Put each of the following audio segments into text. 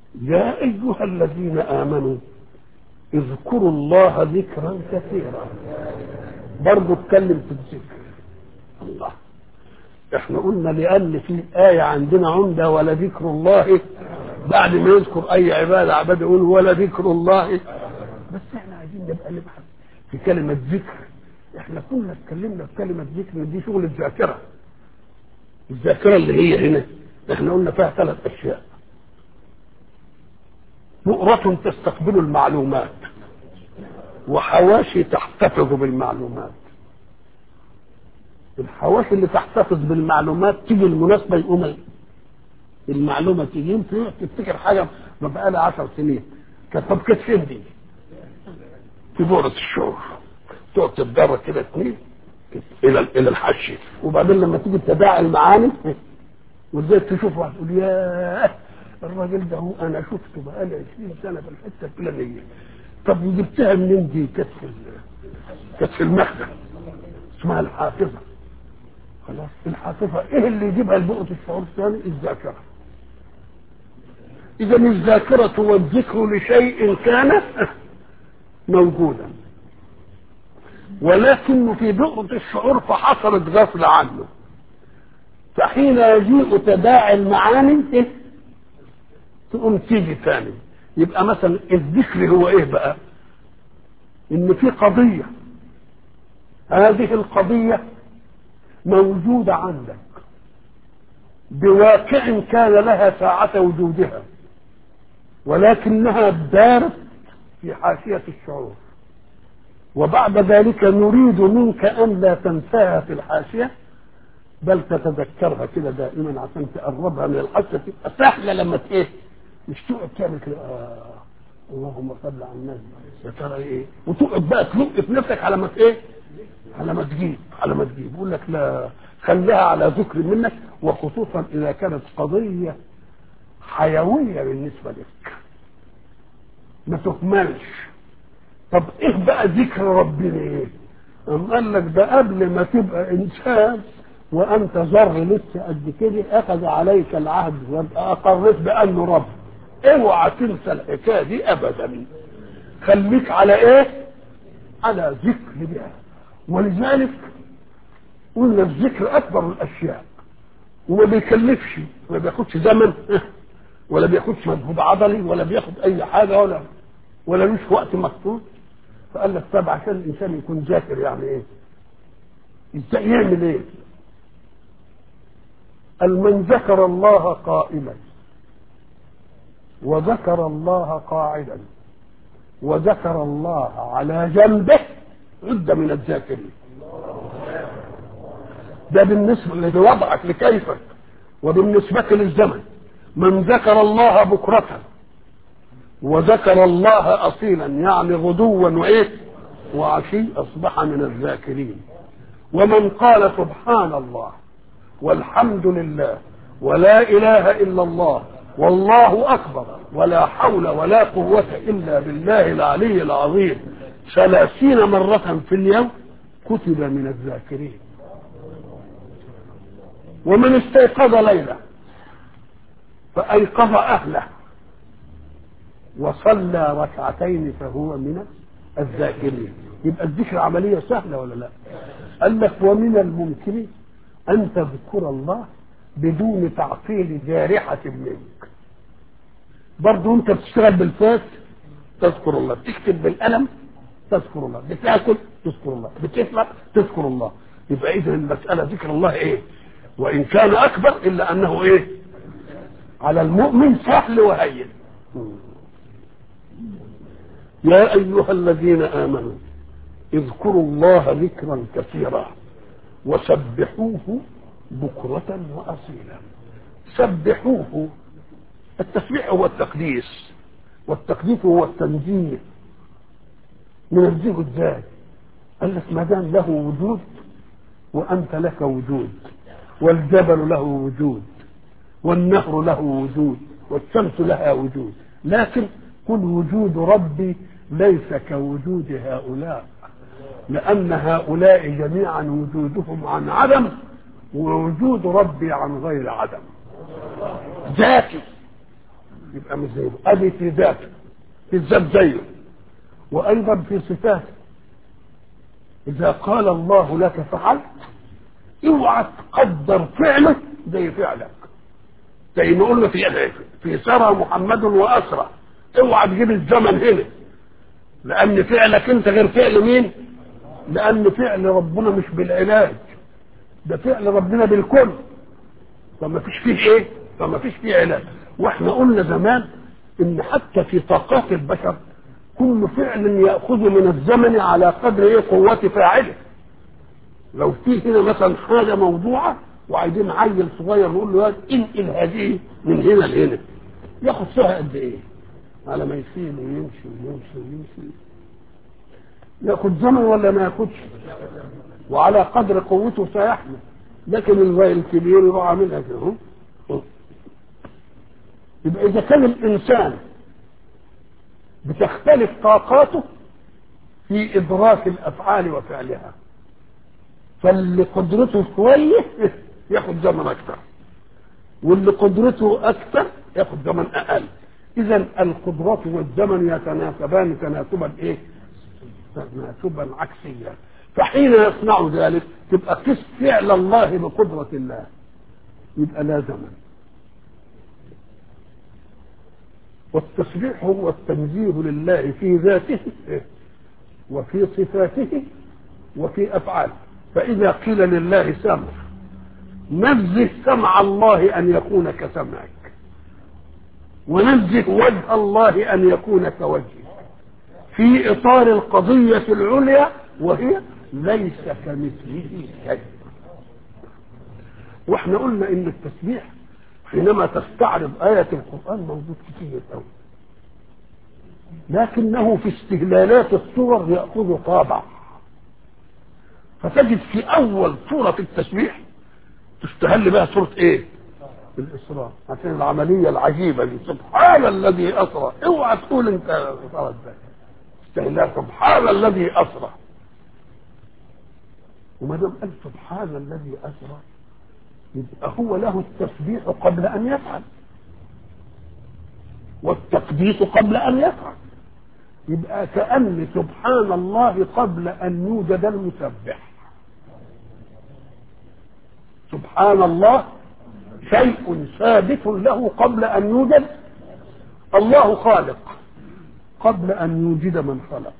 يا أيها الذين آمنوا اذكروا الله ذكرا كثيرا برضه اتكلم في الذكر الله احنا قلنا لأن في آية عندنا عمدة ولا ذكر الله بعد ما يذكر أي عبادة عبادة يقول ولا ذكر الله بس احنا عايزين نبقى نبحث في كلمة ذكر احنا كنا اتكلمنا في كلمة ذكر دي شغل الذاكرة الذاكرة اللي هي هنا احنا قلنا فيها ثلاث أشياء بؤرة تستقبل المعلومات وحواشي تحتفظ بالمعلومات الحواشي اللي تحتفظ بالمعلومات تيجي المناسبة يقوم المعلومة تيجي انت تفتكر حاجة ما بقى لها 10 سنين كانت طب كانت فين دي؟ في بؤرة الشعور تقعد تتدرج كده اتنين الى الى الحشي وبعدين لما تيجي تداعي المعاني وازاي تشوف واحد تقول ياه الراجل ده هو انا شفته بقالي 20 سنه في الحته الفلانيه طب جبتها منين دي؟ كانت في كانت في المخزن اسمها الحافظه خلاص الحافظه ايه اللي يجيبها لبؤره الشعور الثاني؟ الذاكره اذا الذاكره والذكر لشيء كان موجودا ولكن في بؤرة الشعور فحصلت غفلة عنه فحين يجيء تداعي المعاني إيه؟ تقوم تيجي ثاني يبقى مثلا الذكر هو ايه بقى ان في قضية هذه القضية موجودة عندك بواقع كان لها ساعة وجودها ولكنها دارت في حاشية الشعور وبعد ذلك نريد منك أن لا تنساها في الحاشية بل تتذكرها كده دائما عشان تقربها من الحاشية تبقى سهلة لما ايه مش تقعد تعمل كده آه اللهم صل على النبي يا ترى ايه وتقعد بقى تلق في نفسك على ما ايه على ما تجيب على ما تجيب يقول لك لا خليها على ذكر منك وخصوصا اذا كانت قضيه حيويه بالنسبه لك ما تهملش طب ايه بقى ذكر ربنا ايه أم قال لك ده قبل ما تبقى انسان وانت ذر لسه قد كده اخذ عليك العهد وابقى اقرت بانه رب اوعى تنسى الحكايه دي ابدا خليك على ايه على ذكر بها ولذلك قلنا الذكر اكبر الاشياء وما بيكلفش ما بياخدش زمن ولا بياخدش مجهود عضلي ولا بياخد اي حاجه ولا ولا لوش وقت مخصوص فقال لك طب عشان الانسان يكون ذاكر يعني ايه ازاي يعمل ايه قال من ذكر الله قائما وذكر الله قاعدا وذكر الله على جنبه عد من الذاكرين ده بالنسبة لوضعك لكيفك وبالنسبة للزمن من ذكر الله بكرة وذكر الله أصيلا يعني غدوا وإيه وعشي أصبح من الذاكرين ومن قال سبحان الله والحمد لله ولا إله إلا الله والله أكبر ولا حول ولا قوة إلا بالله العلي العظيم ثلاثين مرة في اليوم كتب من الذاكرين ومن استيقظ ليلة فأيقظ أهله وصلى ركعتين فهو من الذاكرين يبقى الذكر عملية سهلة ولا لا قال لك ومن الممكن أن تذكر الله بدون تعطيل جارحة منك برضه أنت بتشتغل بالفاس تذكر الله بتكتب بالقلم تذكر الله بتاكل تذكر الله بتشرب تذكر الله يبقى إذا المسألة ذكر الله إيه وإن كان أكبر إلا أنه إيه على المؤمن سهل وهين يا أيها الذين آمنوا اذكروا الله ذكرا كثيرا وسبحوه بكرة وأصيلا سبحوه التسبيح هو التقديس والتقديس هو التنزيه ننزهه ازاي؟ قال لك ما دام له وجود وأنت لك وجود والجبل له وجود والنهر له وجود والشمس لها وجود لكن كل وجود ربي ليس كوجود هؤلاء لأن هؤلاء جميعا وجودهم عن عدم ووجود ربي عن غير عدم ذاتي يبقى مش زيه ادي في ذاته في الذات زيه وايضا في صفاته اذا قال الله لك فعلت اوعى تقدر فعله زي فعلك زي ما قلنا في في سرى محمد واسرى اوعى تجيب الزمن هنا لان فعلك انت غير فعل مين لان فعل ربنا مش بالعلاج ده فعل ربنا بالكل فما فيش فيه ايه فما فيش فيه علاج واحنا قلنا زمان ان حتى في طاقات البشر كل فعل ياخذ من الزمن على قدر ايه قوه فاعله لو في هنا مثلا حاجه موضوعه وعايزين عيل صغير نقول له انقل هذه من هنا لهنا ياخد فيها قد ايه على ما يشيل ويمشي ويمشي ويمشي ياخد زمن ولا ما ياخدش وعلى قدر قوته سيحمل لكن الراي الكبير يروح عاملها كده اهو يبقى اذا كان الانسان بتختلف طاقاته في ادراك الافعال وفعلها فاللي قدرته كويس ياخد زمن اكثر واللي قدرته اكثر ياخد زمن اقل اذا القدرات والزمن يتناسبان تناسبا ايه تناسبا عكسيا فحين يصنع ذلك تبقى قس فعل الله بقدرة الله يبقى لا زمن والتسبيح هو التنزيه لله في ذاته وفي صفاته وفي افعاله فاذا قيل لله سمع نزه سمع الله ان يكون كسمعك ونزه وجه الله ان يكون كوجهك في اطار القضيه العليا وهي ليس كمثله شيء واحنا قلنا ان التسبيح حينما تستعرض آية القرآن موجود كتير قوي لكنه في استهلالات الصور يأخذ طابع فتجد في أول سورة في التسبيح تستهل بها سورة إيه؟ الإسراء عشان العملية العجيبة دي سبحان الذي أسرى اوعى تقول أنت صارت ده استهلال سبحان الذي أسرى وما دام قال سبحان الذي أسرى يبقى هو له التسبيح قبل ان يفعل والتقديس قبل ان يفعل يبقى كأن سبحان الله قبل أن يوجد المسبح سبحان الله شيء ثابت له قبل أن يوجد الله خالق قبل أن يوجد من خلق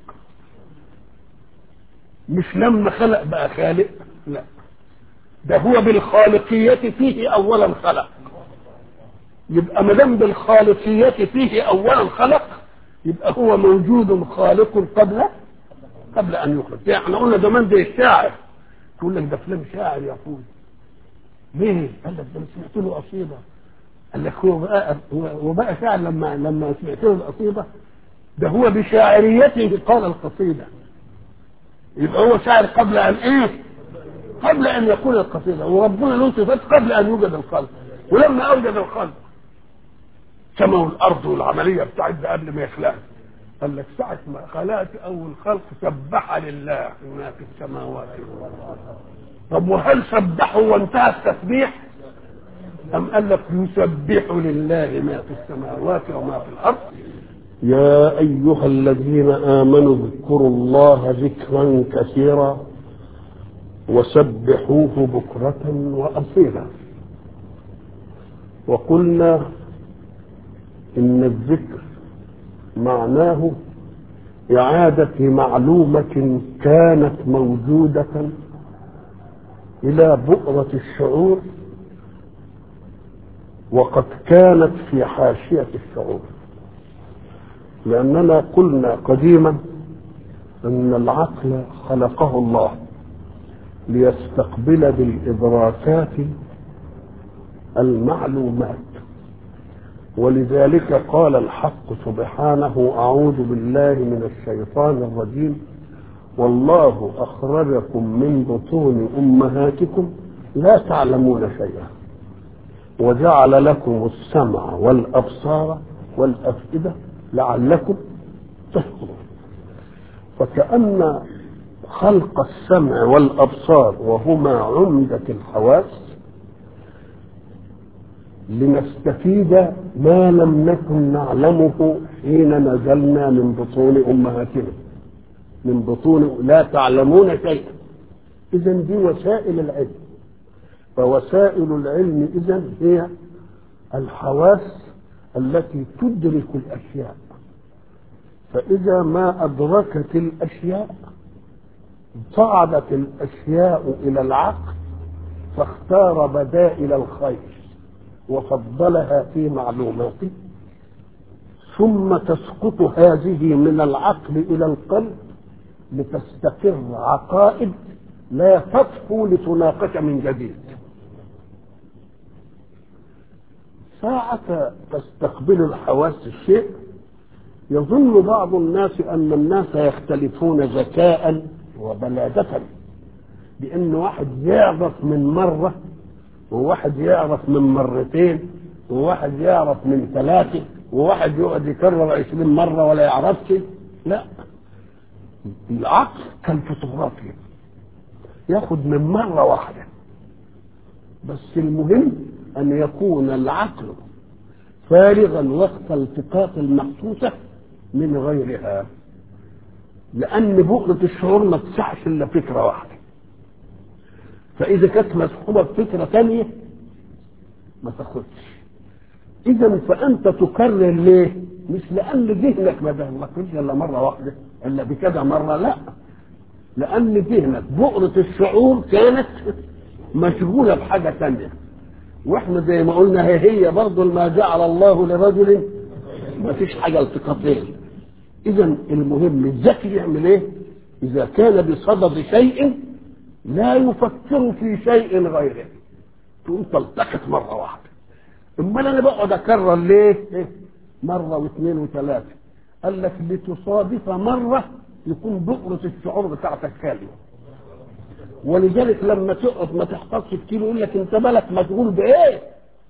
مش لما خلق بقى خالق لا ده هو بالخالقية فيه أولا خلق يبقى ما دام بالخالقية فيه أولا خلق يبقى هو موجود خالق قبل قبل أن يخلق يعني احنا قلنا زمان ده الشاعر تقول لك ده فلان شاعر يقول ليه؟ قال لك ده سمعت له قصيدة قال لك هو بقى هو بقى شاعر لما لما سمعت له القصيدة ده هو بشاعريته قال القصيدة يبقى هو شاعر قبل أن إيه؟ قبل ان يكون القصيده وربنا له صفات قبل ان يوجد الخلق ولما اوجد الخلق سموا الارض والعمليه بتاعت ده قبل ما يخلقها قال لك ساعة ما خلقت أول خلق سبح لله ما في السماوات والأرض طب وهل سبحوا وانتهى التسبيح؟ أم قال لك يسبح لله ما في السماوات وما في الأرض يا أيها الذين آمنوا اذكروا الله ذكرا كثيرا وسبحوه بكرة وأصيلا وقلنا إن الذكر معناه إعادة معلومة كانت موجودة إلى بؤرة الشعور وقد كانت في حاشية الشعور لأننا قلنا قديما أن العقل خلقه الله ليستقبل بالإدراكات المعلومات ولذلك قال الحق سبحانه أعوذ بالله من الشيطان الرجيم والله أخرجكم من بطون أمهاتكم لا تعلمون شيئا وجعل لكم السمع والأبصار والأفئدة لعلكم تشكرون فكأن خلق السمع والابصار وهما عمده الحواس لنستفيد ما لم نكن نعلمه حين نزلنا من بطون امهاتنا من بطون لا تعلمون شيئا اذا دي وسائل العلم فوسائل العلم اذا هي الحواس التي تدرك الاشياء فاذا ما ادركت الاشياء صعدت الاشياء الى العقل فاختار بدائل الخير وفضلها في معلوماته ثم تسقط هذه من العقل الى القلب لتستقر عقائد لا تطفو لتناقش من جديد ساعة تستقبل الحواس الشيء يظن بعض الناس أن الناس يختلفون ذكاء وبلادة بأن واحد يعرف من مرة وواحد يعرف من مرتين وواحد يعرف من ثلاثة وواحد يقعد يكرر عشرين مرة ولا يعرفش لا العقل كالفوتوغرافيا ياخد من مرة واحدة بس المهم أن يكون العقل فارغا وقت التقاط المحسوسة من غيرها لأن بؤرة الشعور ما تسعش إلا فكرة واحدة فإذا كانت مسحوبة بفكرة ثانية ما تاخدش إذا فأنت تكرر ليه؟ مش لأن ذهنك ما بيغلقش إلا مرة واحدة إلا بكذا مرة لا لأن ذهنك بؤرة الشعور كانت مشغولة بحاجة ثانية واحنا زي ما قلنا هي هي برضه ما جعل الله لرجل ما فيش حاجة التقاطين إذا المهم الذكي يعمل إيه؟ إذا كان بصدد شيء لا يفكر في شيء غيره تقوم تلتقط مرة واحدة امال انا بقعد اكرر ليه؟ إيه؟ مرة واثنين وثلاثة قال لك لتصادف مرة يكون بؤرة الشعور بتاعتك خالية ولذلك لما تقعد ما تحفظش كتير يقول لك انت بالك مشغول بايه؟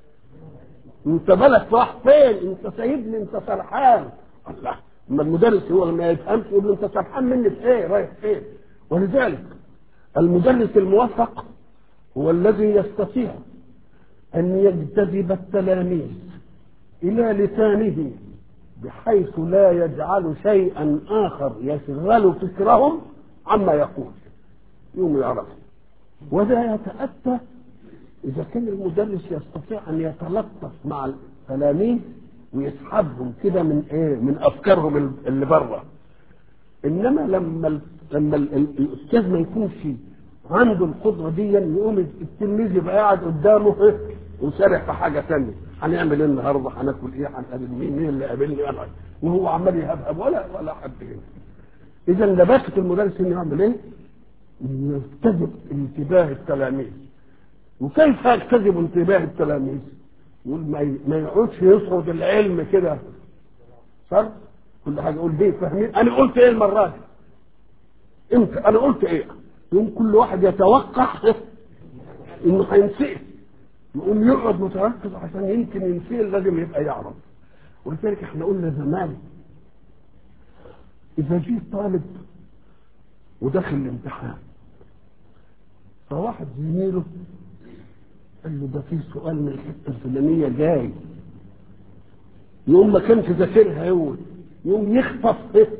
انت بالك راح فين؟ انت سايبني انت سرحان الله اما المدرس هو لما يفهمش يقول له انت سرحان مني في ايه؟ رايح فين؟ ولذلك المدرس الموفق هو الذي يستطيع أن يجتذب التلاميذ إلى لسانه بحيث لا يجعل شيئا آخر يشغل فكرهم عما يقول يوم يعرفه وذا يتأتى إذا كان المدرس يستطيع أن يتلطف مع التلاميذ ويسحبهم كده من إيه من أفكارهم اللي بره إنما لما لما الأستاذ ما يكونش عنده القدرة دي يقوم التلميذ يبقى قاعد قدامه إيه وسارح في حاجة ثانية هنعمل ايه النهارده هناكل ايه هنقابل مين مين اللي قابلني انا وهو عمال يهبهب ولا ولا حد هنا اذا لباقة المدرس انه يعمل ايه؟ يجتذب انتباه التلاميذ وكيف يجتذب انتباه التلاميذ؟ يقول ما ما يقعدش يصعد العلم كده صح؟ كل حاجه يقول ليه فاهمين؟ انا قلت ايه المره دي؟ امتى؟ انا قلت ايه؟ يوم كل واحد يتوقع انه هينسئ يقوم يقعد متركز عشان يمكن ينسيه لازم يبقى يعرف ولذلك احنا قلنا زمان اذا جه طالب ودخل الامتحان فواحد زميله قال له ده في سؤال من الحته الفلانيه جاي يقوم ما كانش ذاكرها هو يقوم يخطف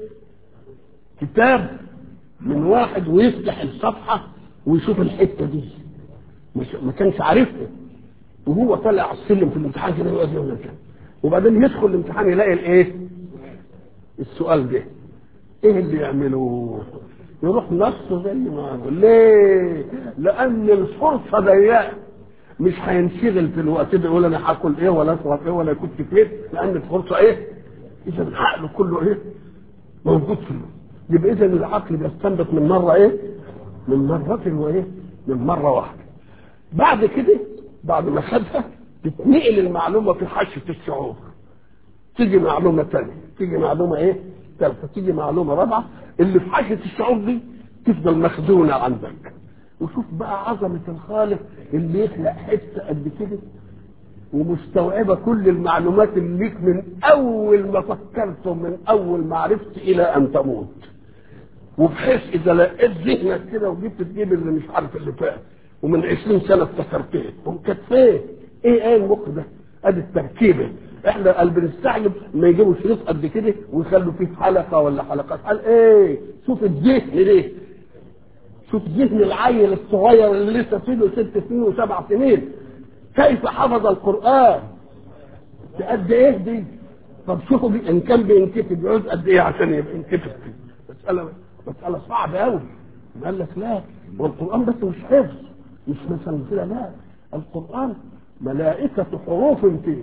كتاب من واحد ويفتح الصفحه ويشوف الحته دي مش ما كانش عارفها وهو طالع على السلم في الامتحان كده يقعد يقول كده وبعدين يدخل الامتحان يلاقي الايه؟ السؤال ده ايه اللي يعمله؟ يروح نصه زي ما هو ليه؟ لأن الفرصة ضيقة مش هينشغل في الوقت ده يقول انا هاكل ايه ولا اشرب ايه ولا كنت فين لأن الفرصة ايه؟ إذا عقله كله ايه؟ موجود في الوقت. يبقى إذا العقل بيستنبط من مرة ايه؟ من مرة وايه؟ من مرة واحدة. بعد كده بعد ما خدها تتنقل المعلومة في حشة الشعور تيجي معلومة تانية تيجي معلومة ايه ثالثة تيجي معلومة رابعة اللي في حشة الشعور دي تفضل مخزونة عندك وشوف بقى عظمة الخالق اللي يخلق حتة قد كده ومستوعبة كل المعلومات اللي ليك من أول ما فكرت ومن أول ما عرفت إلى أن تموت وبحيث إذا لقيت ذهنك كده وجبت تجيب اللي مش عارف اللي فات ومن 20 سنه افتكرتها كانت فين؟ ايه ايه المخ ده؟ ادي التركيبه احنا قال بنستعجب ما يجيبوا شريط قد كده ويخلوا فيه حلقه ولا حلقات قال ايه شوف الذهن ليه شوف ذهن العيل الصغير اللي لسه سنه ست سنين وسبع سنين كيف حفظ القران قد ايه دي طب شوفوا بي- ان كان بينكتب يعوز قد ايه عشان يبقى ينكتب مساله مساله صعبه قوي قال لك لا والقران بس مش حفظ مش مثلا كده لا القران ملائكه حروف فيه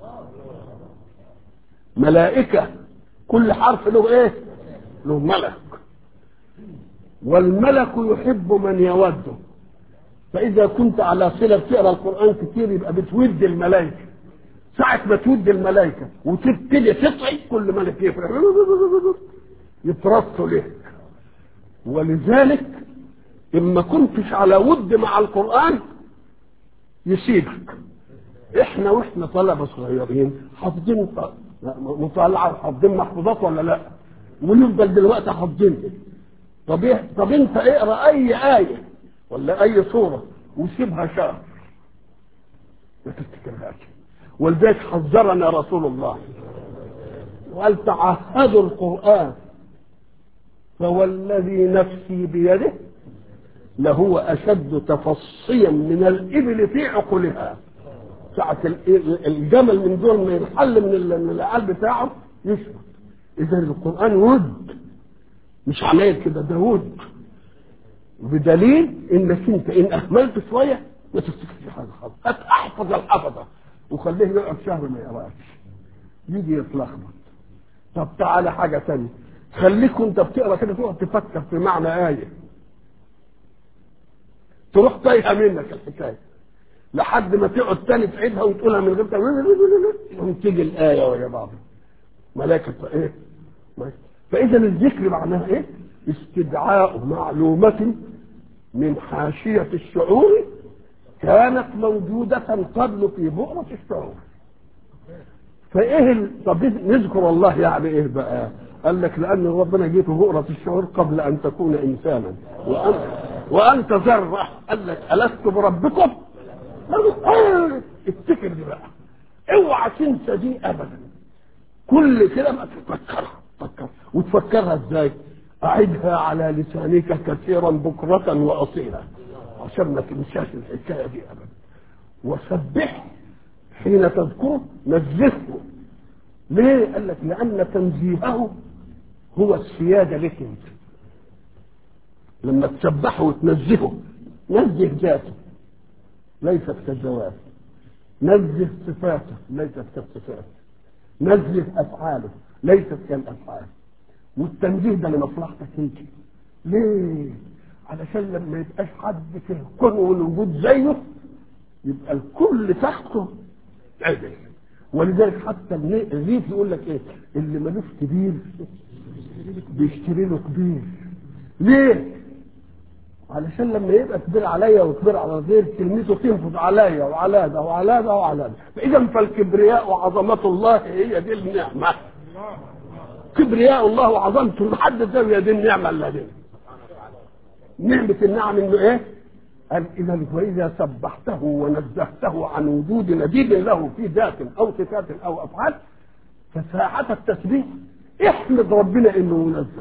ملائكه كل حرف له ايه له ملك والملك يحب من يوده فاذا كنت على صله بتقرا القران كتير يبقى بتود الملائكه ساعة ما تود الملائكة وتبتدي تطعي كل ملك يفرح يترصوا لك ولذلك إما كنتش على ود مع القرآن يسيبك احنا واحنا طلبة صغيرين حافظين ط- مطالعة حافظين محفوظات ولا لا ونفضل دلوقتي حافظين طب إيه؟ طب انت اقرا اي آية ولا اي سورة وسيبها شهر ما تفتكرهاش ولذلك حذرنا رسول الله وقال تعهدوا القرآن فوالذي نفسي بيده لهو أشد تفصيا من الإبل في عقلها ساعة ال- الجمل من دول ما ينحل من ال- من العال بتاعه يشرب إذا القرآن ود مش عمايل كده ده ود بدليل انك انت ان اهملت شويه ما تفتكرش حاجه خالص هات احفظ الحفظه وخليه يقعد شهر ما يقراش يجي يتلخبط طب تعالى حاجه ثانيه خليك وانت بتقرا كده تقعد تفكر في معنى ايه تروح تايهه منك الحكايه لحد ما تقعد تاني تعيدها وتقولها من غير يقوم تيجي الايه ويا بعض ملائكه ايه فاذا الذكر معناها ايه استدعاء معلومه من حاشيه الشعور كانت موجودة قبل في بؤرة الشعور فايه ال... طب نذكر الله يعني ايه بقى قال لك لان ربنا جه في بؤرة الشعور قبل ان تكون انسانا وانت وانت ذرة قال لك الست بربكم آه، افتكر دي بقى اوعى تنسى دي ابدا كل كده ما تفكرها تفكر وتفكرها ازاي اعدها على لسانك كثيرا بكرة واصيلا عشان ما تنساش الحكايه دي ابدا وسبح حين تذكره نزهه ليه؟ قال لك لان تنزيهه هو السياده لك انت لما تسبحه وتنزهه نزه ذاته ليست كالذوات نزه صفاته ليست كالصفات نزه افعاله ليست كالافعال والتنزيه ده لمصلحتك انت ليه؟ علشان لما يبقاش حد في الكون والوجود زيه يبقى الكل تحته عدل ولذلك حتى الريف يقول لك ايه اللي ملوش كبير بيشتري له كبير ليه علشان لما يبقى كبير عليا وكبير على غير كلمته تنفذ عليا وعلى ده وعلى ده وعلى ده فاذا فالكبرياء وعظمه الله هي دي النعمه كبرياء الله وعظمته لحد زاويه دي النعمه اللي دي نعمة النعم انه ايه؟ قال اذا واذا سبحته ونزهته عن وجود نديد له في ذات او صفات او افعال فساعة التسبيح احمد ربنا انه منزه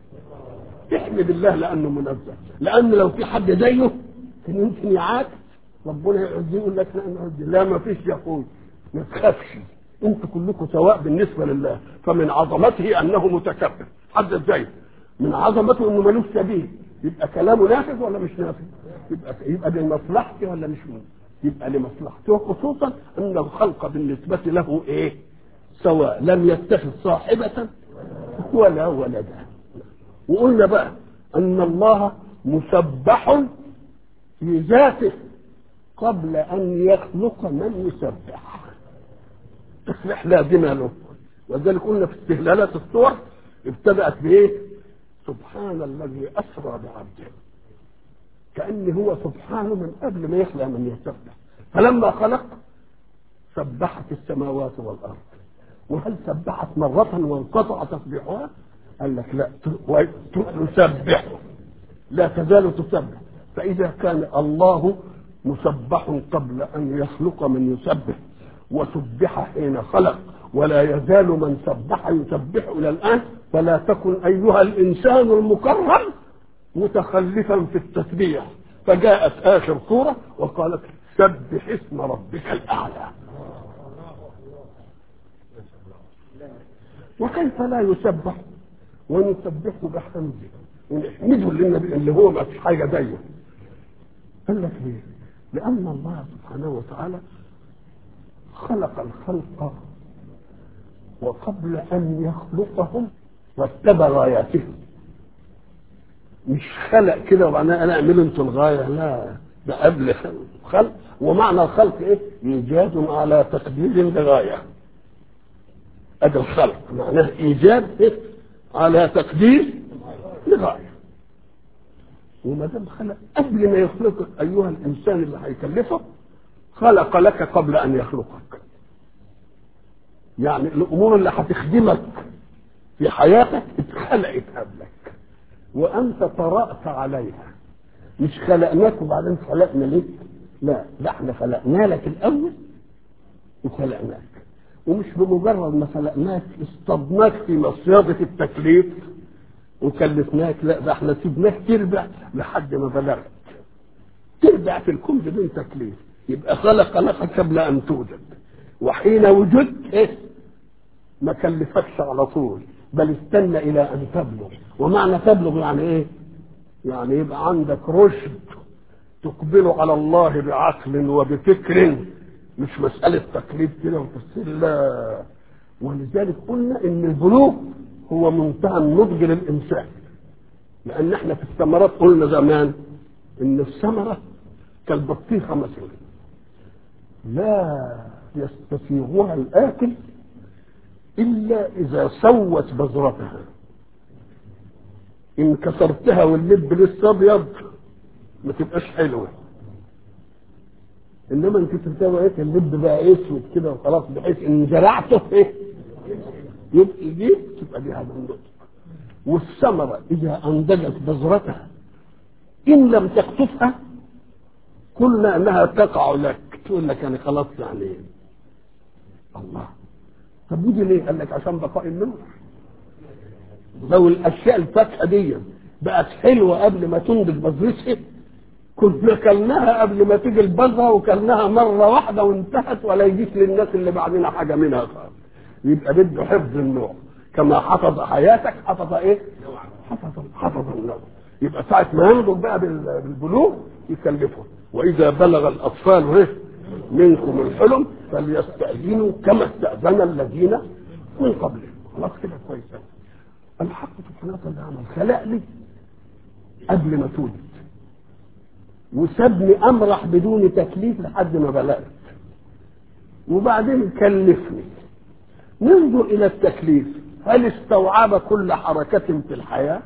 احمد الله لانه منزه لان لو في حد زيه كان يمكن يعاكس ربنا يعزيه يقول لك لا نعزي لا ما فيش يا اخوي ما تخافش انتوا كلكم سواء بالنسبه لله فمن عظمته انه متكبر حد ازاي من عظمته انه ملوش سبيل يبقى كلامه نافذ ولا مش نافذ يبقى يبقى لمصلحته ولا مش من يبقى لمصلحته خصوصا ان الخلق بالنسبه له ايه سواء لم يتخذ صاحبه ولا ولدا وقلنا بقى ان الله مسبح في ذاته قبل ان يخلق من يسبح تسبح لازمه له ولذلك قلنا في استهلالات الصور ابتدات بايه سبحان الذي اسرى بعبده كان هو سبحانه من قبل ما يخلق من يسبح فلما خلق سبحت السماوات والارض وهل سبحت مرة وانقطع تسبيحها؟ قال لك لا تسبح لا تزال تسبح فإذا كان الله مسبح قبل أن يخلق من يسبح وسبح حين خلق ولا يزال من سبح يسبح الى الان فلا تكن ايها الانسان المكرم متخلفا في التسبيح فجاءت اخر سوره وقالت سبح اسم ربك الاعلى وكيف لا يسبح ونسبحه بحمده ونحمده للنبي اللي هو ما فيش حاجه زيه قال لك ليه؟ لان الله سبحانه وتعالى خلق الخلق وقبل ان يخلقهم رتب غاياتهم مش خلق كده وبعدين انا اعملوا انتوا الغايه لا ده قبل خلق ومعنى الخلق ايه؟ ايجاد على تقدير لغايه ادي الخلق معناه ايجاد إيه؟ على تقدير لغايه وما دام خلق قبل ما يخلقك ايها الانسان اللي هيكلفك خلق لك قبل ان يخلقك يعني الامور اللي هتخدمك في حياتك اتخلقت قبلك وانت طرأت عليها مش خلقناك وبعدين خلقنا ليك لا ده احنا خلقنا لك الاول وخلقناك ومش بمجرد ما خلقناك اصطدناك في مصيادة التكليف وكلفناك لا ده احنا سيبناك تربع لحد ما بلغت تربع في الكون بدون تكليف يبقى خلق لك قبل ان توجد وحين وجدت ايه ما كلفكش على طول بل استنى الى ان تبلغ ومعنى تبلغ يعني ايه يعني يبقى عندك رشد تقبل على الله بعقل وبفكر مش مسألة تقليد كده وتفسير لا ولذلك قلنا ان البلوغ هو منتهى النضج للإنسان لأن احنا في الثمرات قلنا زمان ان الثمرة كالبطيخة مثلا لا يستسيغها الآكل إلا إذا سوت بذرتها إن كسرتها واللب لسه أبيض ما تبقاش حلوة إنما أنت تسوي إيه اللب بقى أسود كده وخلاص بحيث إن زرعته إيه يبقى دي تبقى دي هذا النضج والثمرة إذا أنضجت بذرتها إن لم تقطفها قلنا أنها تقع لك تقول لك يعني خلاص يعني الله طب ودي ليه؟ قال لك عشان بقاء النور لو الاشياء الفاكهه دي بقت حلوه قبل ما تنضج بذرتها كنا كلناها قبل ما تيجي البذره وكلناها مره واحده وانتهت ولا يجيش للناس اللي بعدنا حاجه منها خالص يبقى بده حفظ النوع كما حفظ حياتك حفظ ايه؟ حفظ حفظ النوع يبقى ساعة ما ينضج بقى بالبلوغ يكلفه وإذا بلغ الأطفال ايه؟ منكم الحلم فليستأذنوا كما استأذن الذين من قبلهم خلاص كده كويس الحق سبحانه وتعالى عمل خلق لي قبل ما تولد وسابني امرح بدون تكليف لحد ما بلغت وبعدين كلفني ننظر الى التكليف هل استوعب كل حركة في الحياة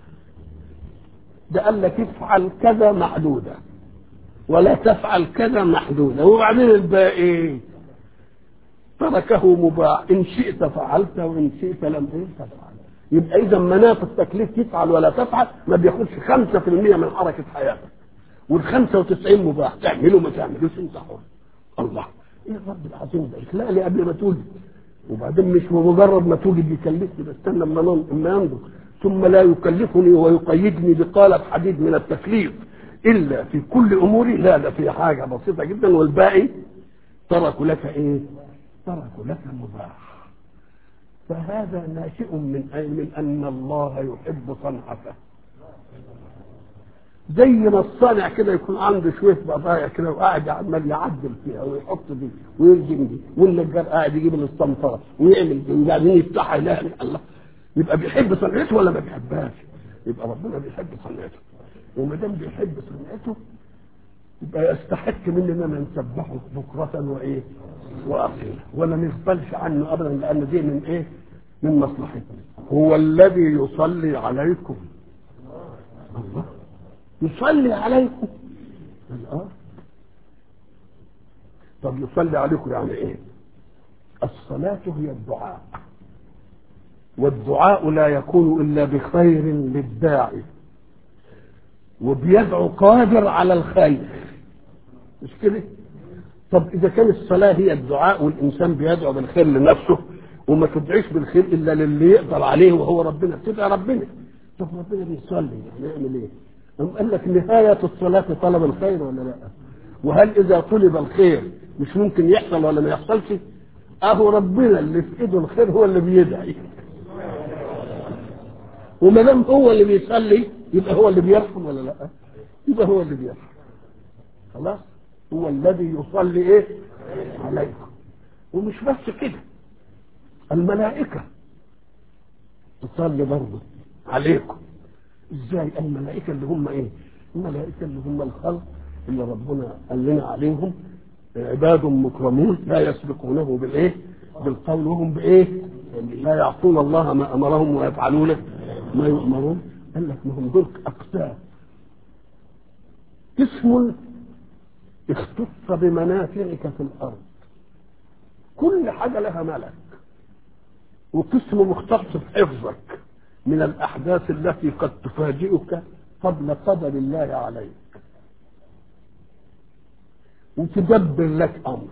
ده قال لك افعل كذا محدودة ولا تفعل كذا محدودة وبعدين الباقي تركه مباح إن شئت فعلت وإن شئت لم إيه تفعل يبقى إذا مناط التكليف تفعل ولا تفعل ما بياخدش 5% من حركة حياتك وال 95 مباح تعمله ما تعملوش أنت حر الله إيه الرب العظيم ده يخلق لي قبل ما تولد وبعدين مش بمجرد ما تولد يكلفني بستنى اما اما ينضج ثم لا يكلفني ويقيدني بقالب حديد من التكليف الا في كل اموري لا ده في حاجه بسيطه جدا والباقي تركوا لك ايه؟ تركوا لك مباح فهذا ناشئ من أي من ان الله يحب صنعته زي ما الصانع كده يكون عنده شويه بضايع كده وقاعد عمال يعدل فيها ويحط دي ويرجم دي والنجار قاعد يجيب الاسطمطات ويعمل دي وبعدين يفتحها يلاقي الله يبقى بيحب صنعته ولا ما بيحبهاش؟ يبقى ربنا بيحب صنعته وما دام بيحب صنعته يبقى يستحق مننا ان نسبحه بكرة وايه؟ واصيلا ولا نغفلش عنه ابدا لان دي من ايه؟ من مصلحتنا هو الذي يصلي عليكم الله يصلي عليكم الآن طب يصلي عليكم يعني ايه الصلاة هي الدعاء والدعاء لا يكون إلا بخير للداعي وبيدعو قادر على الخير مش كده طب اذا كان الصلاه هي الدعاء والانسان بيدعو بالخير لنفسه وما تدعيش بالخير الا للي يقدر عليه وهو ربنا تبقى ربنا طب ربنا بيصلي يعني يعمل ايه؟ أم قال لك نهايه الصلاه طلب الخير ولا لا؟ وهل اذا طلب الخير مش ممكن يحصل ولا ما يحصلش؟ اهو ربنا اللي في ايده الخير هو اللي بيدعي وما دام هو اللي بيصلي يبقى هو اللي بيرحم ولا لا؟ يبقى هو اللي بيرحم خلاص؟ هو الذي يصلي ايه؟ عليكم ومش بس كده الملائكة تصلي برضه عليكم ازاي الملائكة اللي هم ايه؟ الملائكة اللي هم الخلق اللي ربنا قال لنا عليهم عباد مكرمون لا يسبقونه بالايه؟ بالقول وهم بايه؟ لا يعصون الله ما امرهم ويفعلون ما يؤمرون قال لك ما هم دول اقسام اسم اختص بمنافعك في الارض كل حاجه لها ملك وقسم مختص بحفظك من الاحداث التي قد تفاجئك قبل قدر الله عليك وتدبر لك امر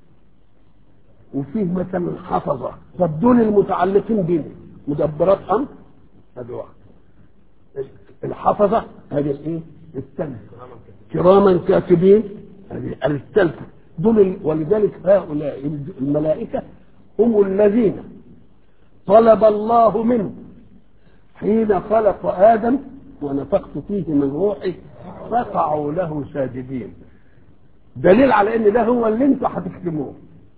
وفيه مثلا حفظه طب دول المتعلقين بنا مدبرات امر هذه واحده الحفظه هذه الايه؟ الثالثه كراما كاتبين هذه الثالثه دول ولذلك هؤلاء الملائكه هم الذين طلب الله منه حين خلق ادم ونفخت فيه من روحي فقعوا له ساجدين دليل على ان ده هو اللي انتم هتخدموه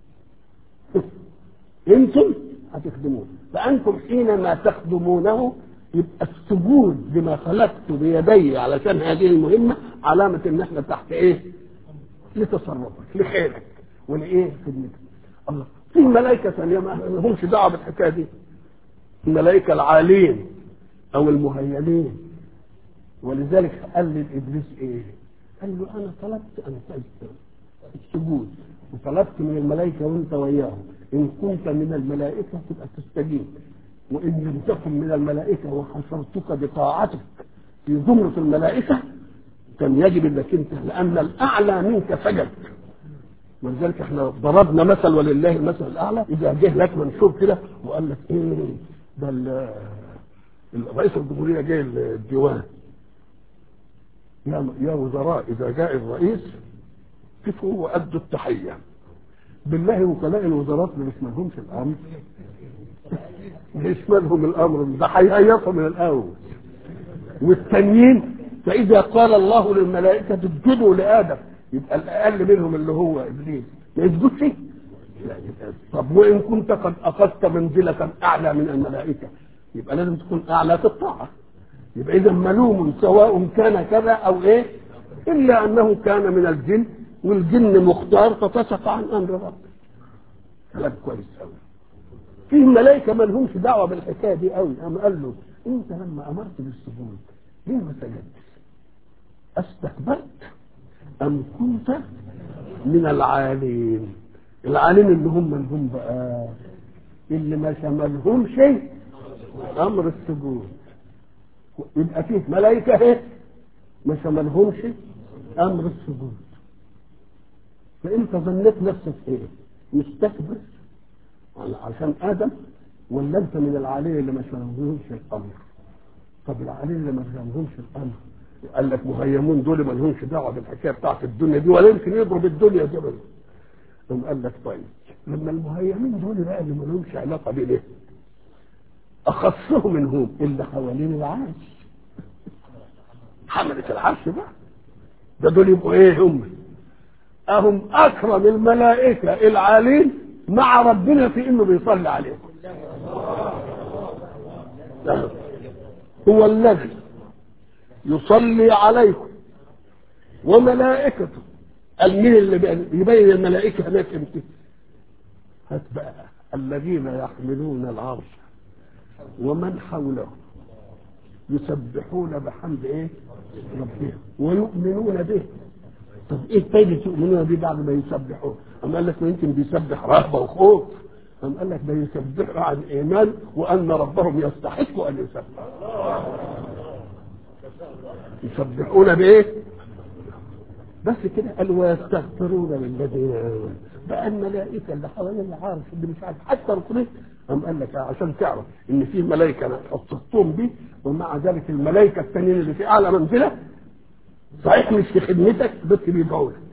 انتم هتخدموه فانتم حينما تخدمونه يبقى السجود لما خلقت بيدي علشان هذه المهمه علامه ان احنا تحت ايه؟ لتصرفك لخيرك ولايه؟ خدمتك الله في ملائكه ثانيه ما لهمش دعوه بالحكايه دي الملائكه العالين او المهيمين ولذلك قال لابليس ايه؟ قال له انا طلبت ان السجود وطلبت من الملائكه وانت وياهم ان كنت من الملائكه تبقى تستجيب وان لم تكن من الملائكه وحصرتك بطاعتك في زمره الملائكه كان يجب انك انت لان الاعلى منك سجد ولذلك احنا ضربنا مثل ولله المثل الاعلى اذا جه لك منشور كده وقال لك ايه ده رئيس الجمهوريه جاي الديوان يا يا وزراء اذا جاء الرئيس كيف هو ادوا التحيه بالله وكلاء الوزارات اللي مش مالهمش الامر مش مالهم الامر ده هيهيصوا من الاول والتانيين فاذا قال الله للملائكه اسجدوا لادم يبقى الاقل منهم اللي هو ابليس ما يسجدش لا يبقى طب وان كنت قد اخذت منزله اعلى من الملائكه يبقى لازم تكون اعلى في الطاعه يبقى اذا ملوم سواء كان كذا او ايه الا انه كان من الجن والجن مختار ففسق عن امر ربه كلام كويس قوي في ملائكه ما لهمش دعوه بالحكايه دي قوي قام قال له انت لما امرت بالسجود ليه ما سجدتش؟ استكبرت ام كنت من العالين العالين اللي هم اللي هم بقى اللي ما شملهم شيء امر السجود يبقى فيه ملائكه ايه ما شملهمش امر السجود فانت ظنيت نفسك ايه مستكبر عشان ادم ولا انت من العاليه اللي ما شملهمش الامر طب العاليه اللي ما شملهمش الامر قال لك مهيمون دول ما لهمش دعوه بالحكايه بتاعت الدنيا دي ولا يمكن يضرب الدنيا دي ثم قال لك طيب لما المهيمين دول بقى اللي ما لهمش علاقه بيه اخصهم منهم اللي حوالين العرش حملة العرش بقى ده دول يبقوا ايه هم اهم اكرم الملائكه العالين مع ربنا في انه بيصلي عليهم هو الذي يصلي عليكم وملائكته قال مين اللي يبين الملائكه هناك امتى هات بقى الذين يحملون العرش ومن حوله يسبحون بحمد ايه ربهم ويؤمنون به طب ايه فايدة يؤمنون به بعد ما يسبحون أم قال لك ما يمكن بيسبح رهبة وخوف أم قال لك ده يسبحوا عن إيمان وأن ربهم يستحق أن يسبح يسبحون بإيه بس كده قال ويستغفرون للذين امنوا بقى الملائكه اللي حوالين العرش اللي مش عارف حتى ركنه قام قال لك عشان تعرف ان في ملائكه خصصتهم بيه ومع ذلك الملائكه الثانيين اللي في اعلى منزله صحيح مش في خدمتك بس بيدعوا لك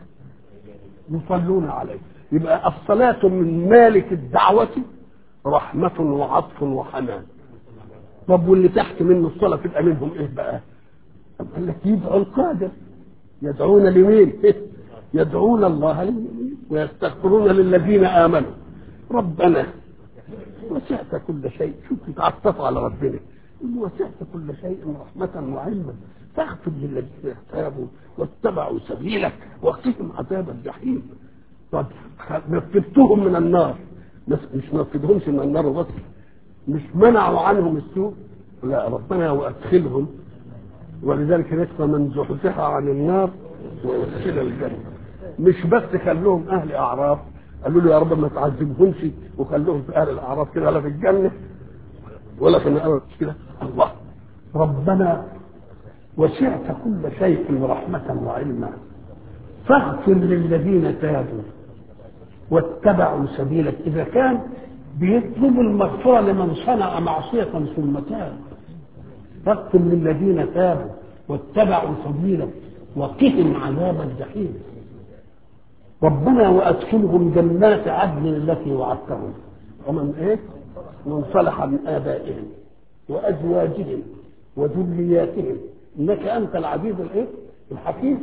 يصلون عليك يبقى الصلاة من مالك الدعوة رحمة وعطف وحنان طب واللي تحت منه الصلاة تبقى منهم ايه بقى؟ قال لك يدعو القادر يدعون لمين؟ يدعون الله للمؤمنين ويستغفرون للذين آمنوا ربنا وسعت كل شيء شوف تتعطف على ربنا وسعت كل شيء رحمة وعلما فاغفر للذين تابوا واتبعوا سبيلك وقهم عذاب الجحيم طب نفذتهم من النار بس مش نفذهمش من النار بس مش منعوا عنهم السوء لا ربنا وادخلهم ولذلك نسمى من زحزح عن النار وادخل الجنه مش بس خلوهم اهل اعراف قالوا له يا رب ما تعذبهمش وخلوهم في اهل الاعراف كده لا في الجنه ولا في النار كده الله ربنا وسعت كل شيء رحمة وعلما فاغفر للذين تابوا واتبعوا سبيلك إذا كان بيطلب المغفرة لمن صنع معصية ثم تاب فاغفر للذين تابوا واتبعوا سبيلك وقهم عذاب الجحيم ربنا وادخلهم جنات عدن التي وعدتهم ومن ايه؟ من صلح من ابائهم وازواجهم وذرياتهم انك انت العزيز الايه؟ الحكيم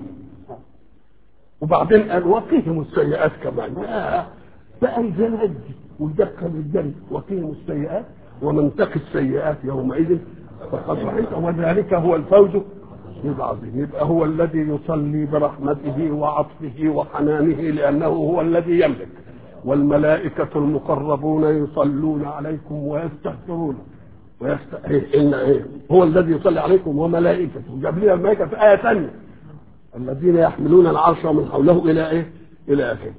وبعدين قال وقيهم السيئات كمان آه. بقى الجنات دي ودخل الجنة وقيهم السيئات ومن تقي السيئات يومئذ فقد رحمت وذلك هو الفوز العظيم يبقى هو الذي يصلي برحمته وعطفه وحنانه لأنه هو الذي يملك والملائكة المقربون يصلون عليكم ويستغفرون ويست... إيه إن إيه هو الذي يصلي عليكم وملائكته جاب لنا الملائكة في آية ثانية الذين يحملون العرش ومن حوله إلى إيه؟ إلى آخره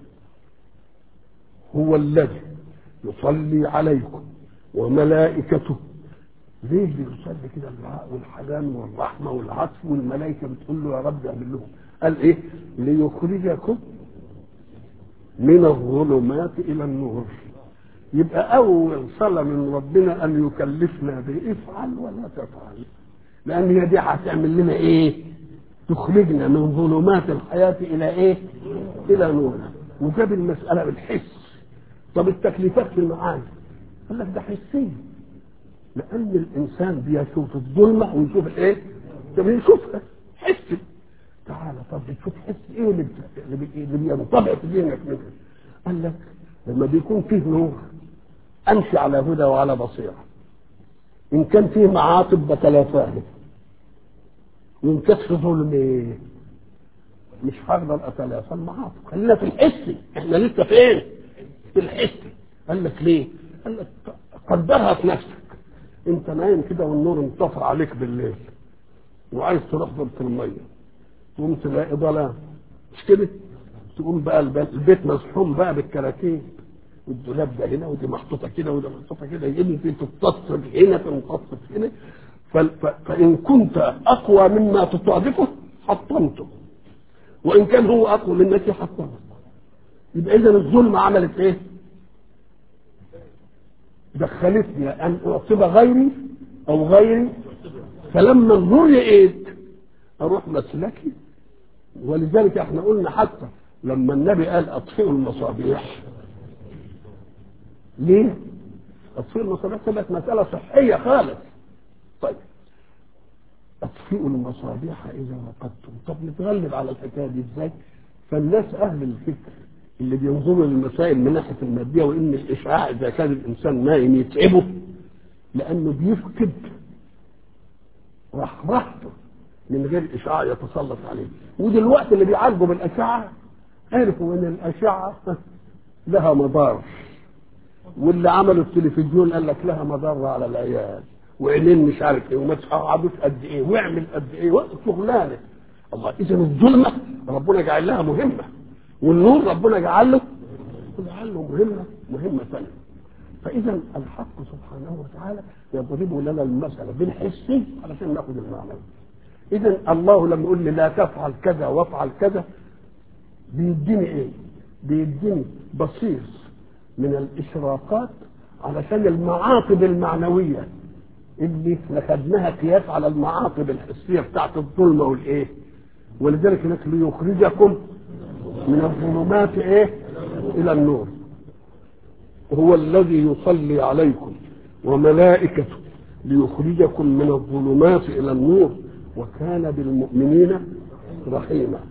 هو الذي يصلي عليكم وملائكته ليه بيصلي كده الدعاء والحنان والرحمة والعطف والملائكة بتقول له يا رب اعمل لهم قال ايه ليخرجكم من الظلمات إلى النور يبقى أول صلاة من ربنا أن يكلفنا بافعل ولا تفعل لأن هي دي هتعمل لنا إيه؟ تخرجنا من ظلمات الحياة إلى إيه؟ إلى نور وجاب المسألة بالحس طب التكليفات في المعاني قال لك ده حسية لأن الإنسان بيشوف الظلمة ويشوف الإيه؟ ده بيشوفها حس تعالى طب بتشوف حس إيه اللي اللي, بي... اللي بينطبع في ذهنك منها؟ قال لك لما بيكون فيه نور أمشي على هدى وعلى بصيرة إن كان فيه معاطب بتلافاها وإن كانت في ظلم إيه؟ مش هقدر أتلافى المعاطب خلينا في الحس إحنا لسه فين؟ في الحس قال لك ليه؟ قال لك قدرها في نفسك انت نايم كده والنور انطفى عليك بالليل وعايز تروح ضربة المية تقوم تلاقي ظلام مش كده؟ تقوم بقى البيت مزحوم بقى بالكراكيب والدولاب ده هنا ودي محطوطه كده ودي محطوطه كده يجي في تتصل هنا تنتصف هنا فان كنت اقوى مما تطابقه حطمته وان كان هو اقوى منك حطمه يبقى اذا الظلمه عملت ايه؟ دخلتني ان اعصب غيري او غيري فلما النور يئد اروح مسلكي ولذلك احنا قلنا حتى لما النبي قال اطفئوا المصابيح ليه؟ اطفئوا المصابيح كانت مساله صحيه خالص طيب اطفئوا المصابيح اذا وقدتم طب نتغلب على الحكايه دي ازاي؟ فالناس اهل الفكر اللي بينظروا للمسائل من ناحيه الماديه وان الاشعاع اذا كان الانسان نايم يتعبه لانه بيفقد رحمته من غير اشعاع يتسلط عليه ودلوقتي اللي بيعالجوا بالاشعه عرفوا ان الاشعه لها مضار واللي عملوا التلفزيون قال لك لها مضره على العيال وعينين مش عارف ايه وما تقعدوش قد ايه واعمل قد ايه وقت شغلانه الله اذا الظلمه ربنا جعل لها مهمه والنور ربنا جعل له جعل له مهمه مهمه ثانيه فاذا الحق سبحانه وتعالى يضرب لنا المثل بالحسي علشان ناخذ المعنى اذا الله لما يقول لي لا تفعل كذا وافعل كذا بيديني ايه بيديني بصيص من الاشراقات علشان المعاقب المعنويه اللي احنا خدناها قياس على المعاقب الحسيه بتاعت الظلمه والايه ولذلك هناك ليخرجكم من الظلمات ايه الى النور هو الذي يصلي عليكم وملائكته ليخرجكم من الظلمات الى النور وكان بالمؤمنين رحيما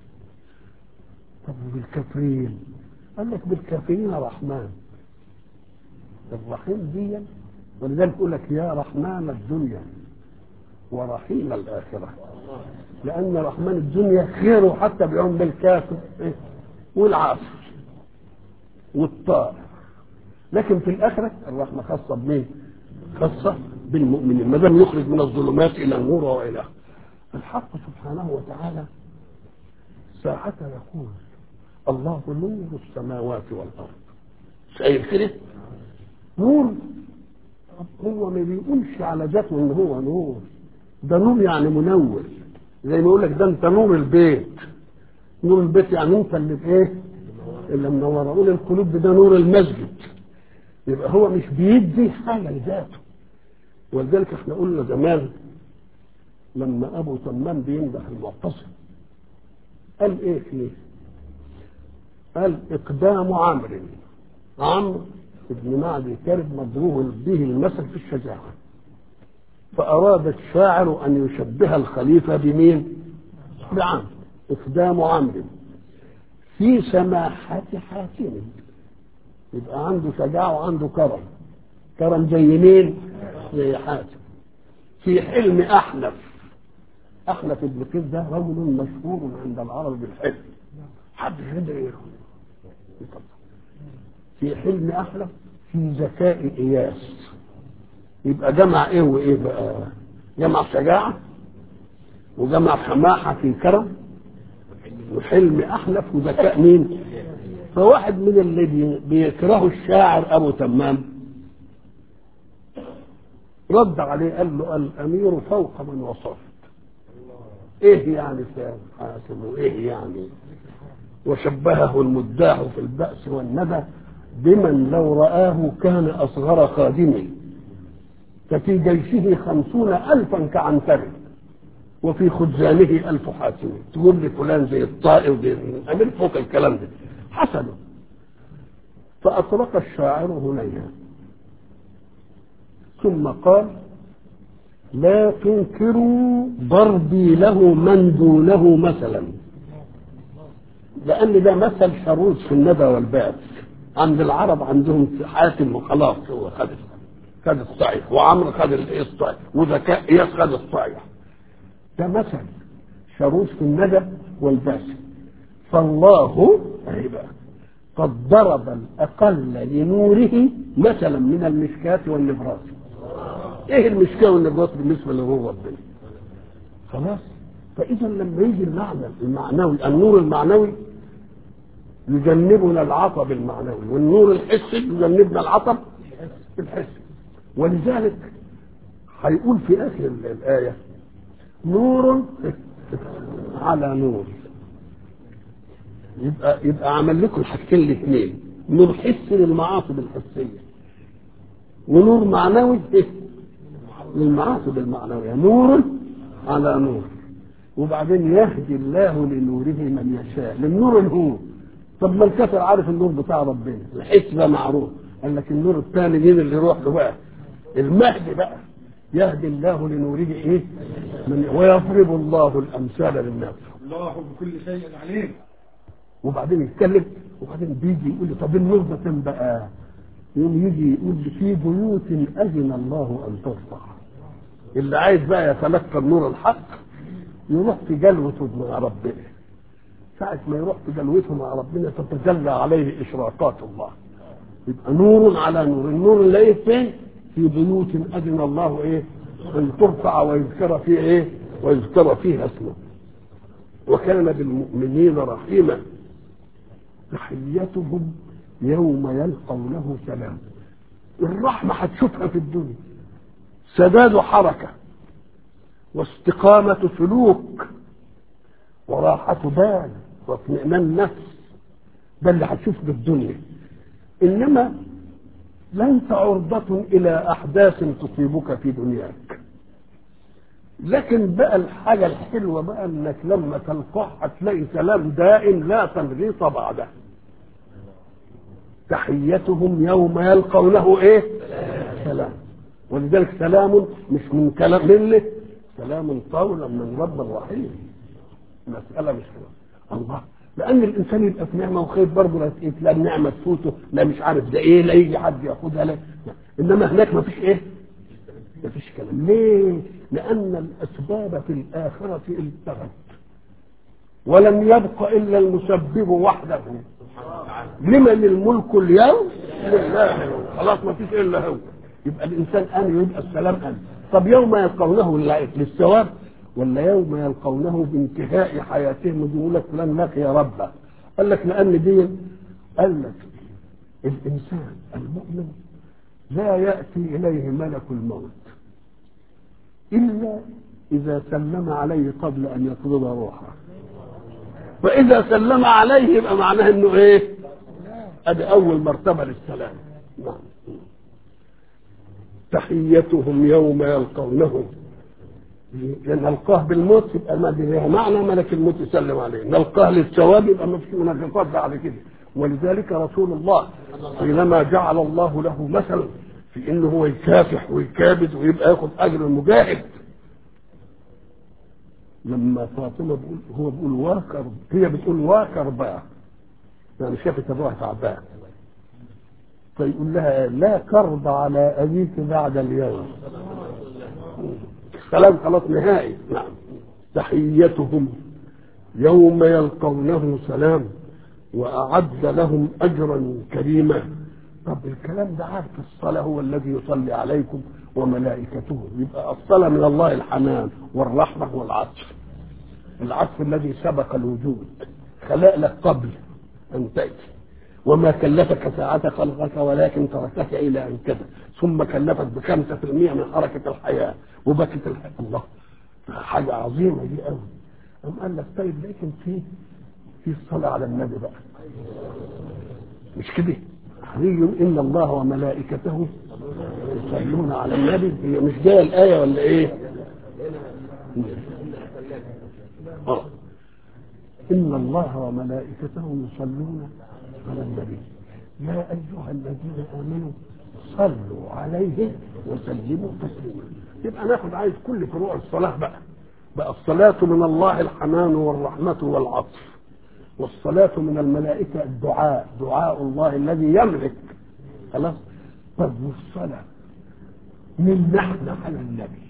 طب بالكافرين قال لك بالكافرين رحمن الرحيم دي ولذلك يقول لك يا رحمن الدنيا ورحيم الآخرة لأن رحمن الدنيا خيره حتى بيعم بالكافر إيه؟ والعاصر والطائع لكن في الآخرة الرحمة خاصة بمين؟ خاصة بالمؤمنين ما دام يخرج من الظلمات إلى النور وإلى الحق سبحانه وتعالى ساعة يقول الله نور السماوات والأرض شايف كده؟ نور هو ما بيقولش على ذاته ان هو نور ده نور يعني منور زي ما يقول لك ده انت نور البيت نور البيت يعني انت اللي بايه اللي منور اقول القلوب ده نور المسجد يبقى هو مش بيدي حاجه لذاته ولذلك احنا قلنا زمان لما ابو تمام بيمدح المعتصم قال ايه فيه قال اقدام عمرو عمرو ابن معدي كرب مضروب به المثل في الشجاعة فأراد الشاعر أن يشبه الخليفة بمين؟ بعمرو إقدام عمرو في سماحة حاتم يبقى عنده شجاعة وعنده كرم كرم زي مين؟ زي حاتم في حلم أحنف أحنف ابن قيس ده رجل مشهور عند العرب بالحلم حد يقدر يطلع في حلم أحلف في ذكاء إياس يبقى جمع إيه وإيه بقى جمع شجاعة وجمع سماحة في كرم وحلم أحلف وذكاء مين فواحد من اللي بيكرهه الشاعر أبو تمام رد عليه قال له الأمير فوق من وصفت إيه يعني حاسم وإيه يعني وشبهه المداح في البأس والندى بمن لو رآه كان أصغر خادم ففي جيشه خمسون ألفا كعنتر وفي خزانه ألف حاتم تقول لي فلان زي الطائر زي أمير فوق الكلام ده حسن فأطرق الشاعر هنيها ثم قال لا تنكروا ضربي له من دونه مثلا لأن ده مثل شروط في الندى والبأس عند العرب عندهم حاتم وخلاص هو خد خد الصعيد وعمرو خد الصعيد وذكاء اياس خد الصعيد ده مثل شروط في الندى والباس فالله اهي بقى قد ضرب الاقل لنوره مثلا من المشكاة والنبراس ايه المشكاة والنبراس بالنسبة لنور ربنا خلاص فاذا لما يجي المعنى المعنوي النور المعنوي يجنبنا العطب المعنوي والنور الحسي يجنبنا العطب الحسي ولذلك هيقول في اخر الايه نور على نور يبقى يبقى عمل لكم الحاجتين الاثنين نور حسي للمعاصب الحسيه ونور معنوي للمعاصب المعنويه نور على نور وبعدين يهدي الله لنوره من يشاء للنور الهو طب ما الكافر عارف النور بتاع ربنا الحسبة معروف قال لك النور الثاني مين اللي يروح له بقى المهدي بقى يهدي الله لنوره ايه من ويضرب الله الامثال للناس الله بكل شيء عليم وبعدين يتكلم وبعدين بيجي يقول لي طب النور ده فين بقى يوم يجي يقول لي في بيوت اذن الله ان ترفع اللي عايز بقى يتلقى النور الحق يروح في جلوته مع ربنا ساعة ما يروح في جلوته مع ربنا تتجلى عليه إشراقات الله يبقى نور على نور النور اللي ايه فين في بيوت أذن الله إيه أن ترفع ويذكر فيه إيه ويذكر فيها اسمه وكان بالمؤمنين رحيما تحيتهم يوم يلقونه سلام الرحمة هتشوفها في الدنيا سداد حركة واستقامة سلوك وراحة بال واطمئنان نفس ده اللي هتشوف بالدنيا انما ليس عرضة الى احداث تصيبك في دنياك لكن بقى الحاجة الحلوة بقى انك لما تلقاه هتلاقي سلام دائم لا تنغيص بعده تحيتهم يوم يلقونه ايه سلام ولذلك سلام مش من كلام منه سلام قولا من رب رحيم مسألة مش كده الله لأن الإنسان يبقى في نعمة وخير برضه لا تقيت لا النعمة تفوته لا مش عارف ده إيه لا يجي حد ياخدها لا إنما هناك ما فيش إيه؟ ما فيش كلام ليه؟ لأن الأسباب في الآخرة التغت ولم يبق إلا المسبب وحده لمن الملك اليوم لله خلاص ما فيش إلا هو يبقى الإنسان آمن يبقى السلام آمن طب يوم يلقونه للثواب ولا يوم يلقونه بانتهاء حياتهم يقول لك فلان لقي ربه قال لك لان دي قال لك الانسان المؤمن لا ياتي اليه ملك الموت الا اذا سلم عليه قبل ان يقبض روحه فاذا سلم عليه يبقى معناه انه ايه ادي اول مرتبه للسلام نعم تحيتهم يوم يلقونه نلقاه بالموت يبقى ما لها معنى ملك الموت يسلم عليه نلقاه للثواب يبقى ما فيش منافقات بعد كده ولذلك رسول الله حينما جعل الله له مثلا في انه هو يكافح ويكابد ويبقى ياخد اجر المجاهد لما فاطمه بيقول هو بيقول واكر هي بتقول واكر بقى يعني شافت ابوها تعبان فيقول لها لا كرب على ابيك بعد اليوم كلام خلاص نهائي نعم تحيتهم يوم يلقونه سلام وأعد لهم أجرا كريما طب الكلام ده عارف الصلاة هو الذي يصلي عليكم وملائكته يبقى الصلاة من الله الحنان والرحمة والعطف العطف الذي سبق الوجود خلق لك قبل أن تأتي وما كلفك ساعة خلقك ولكن تركك إلى أن كذا ثم كلفك بخمسة في المية من حركة الحياة وبكت الحياة الله حاجة عظيمة دي قوي أم قال لك طيب لكن في في الصلاة على النبي بقى مش كده حري إن الله وملائكته يصلون على النبي هي مش جاية الآية ولا إيه؟ آه. إن الله وملائكته يصلون على النبي يا أيها الذين آمنوا صلوا عليه وسلموا تسليما يبقى ناخد عايز كل فروع الصلاة بقى بقى الصلاة من الله الحنان والرحمة والعطف والصلاة من الملائكة الدعاء دعاء الله الذي يملك خلاص طب والصلاة من نحن على النبي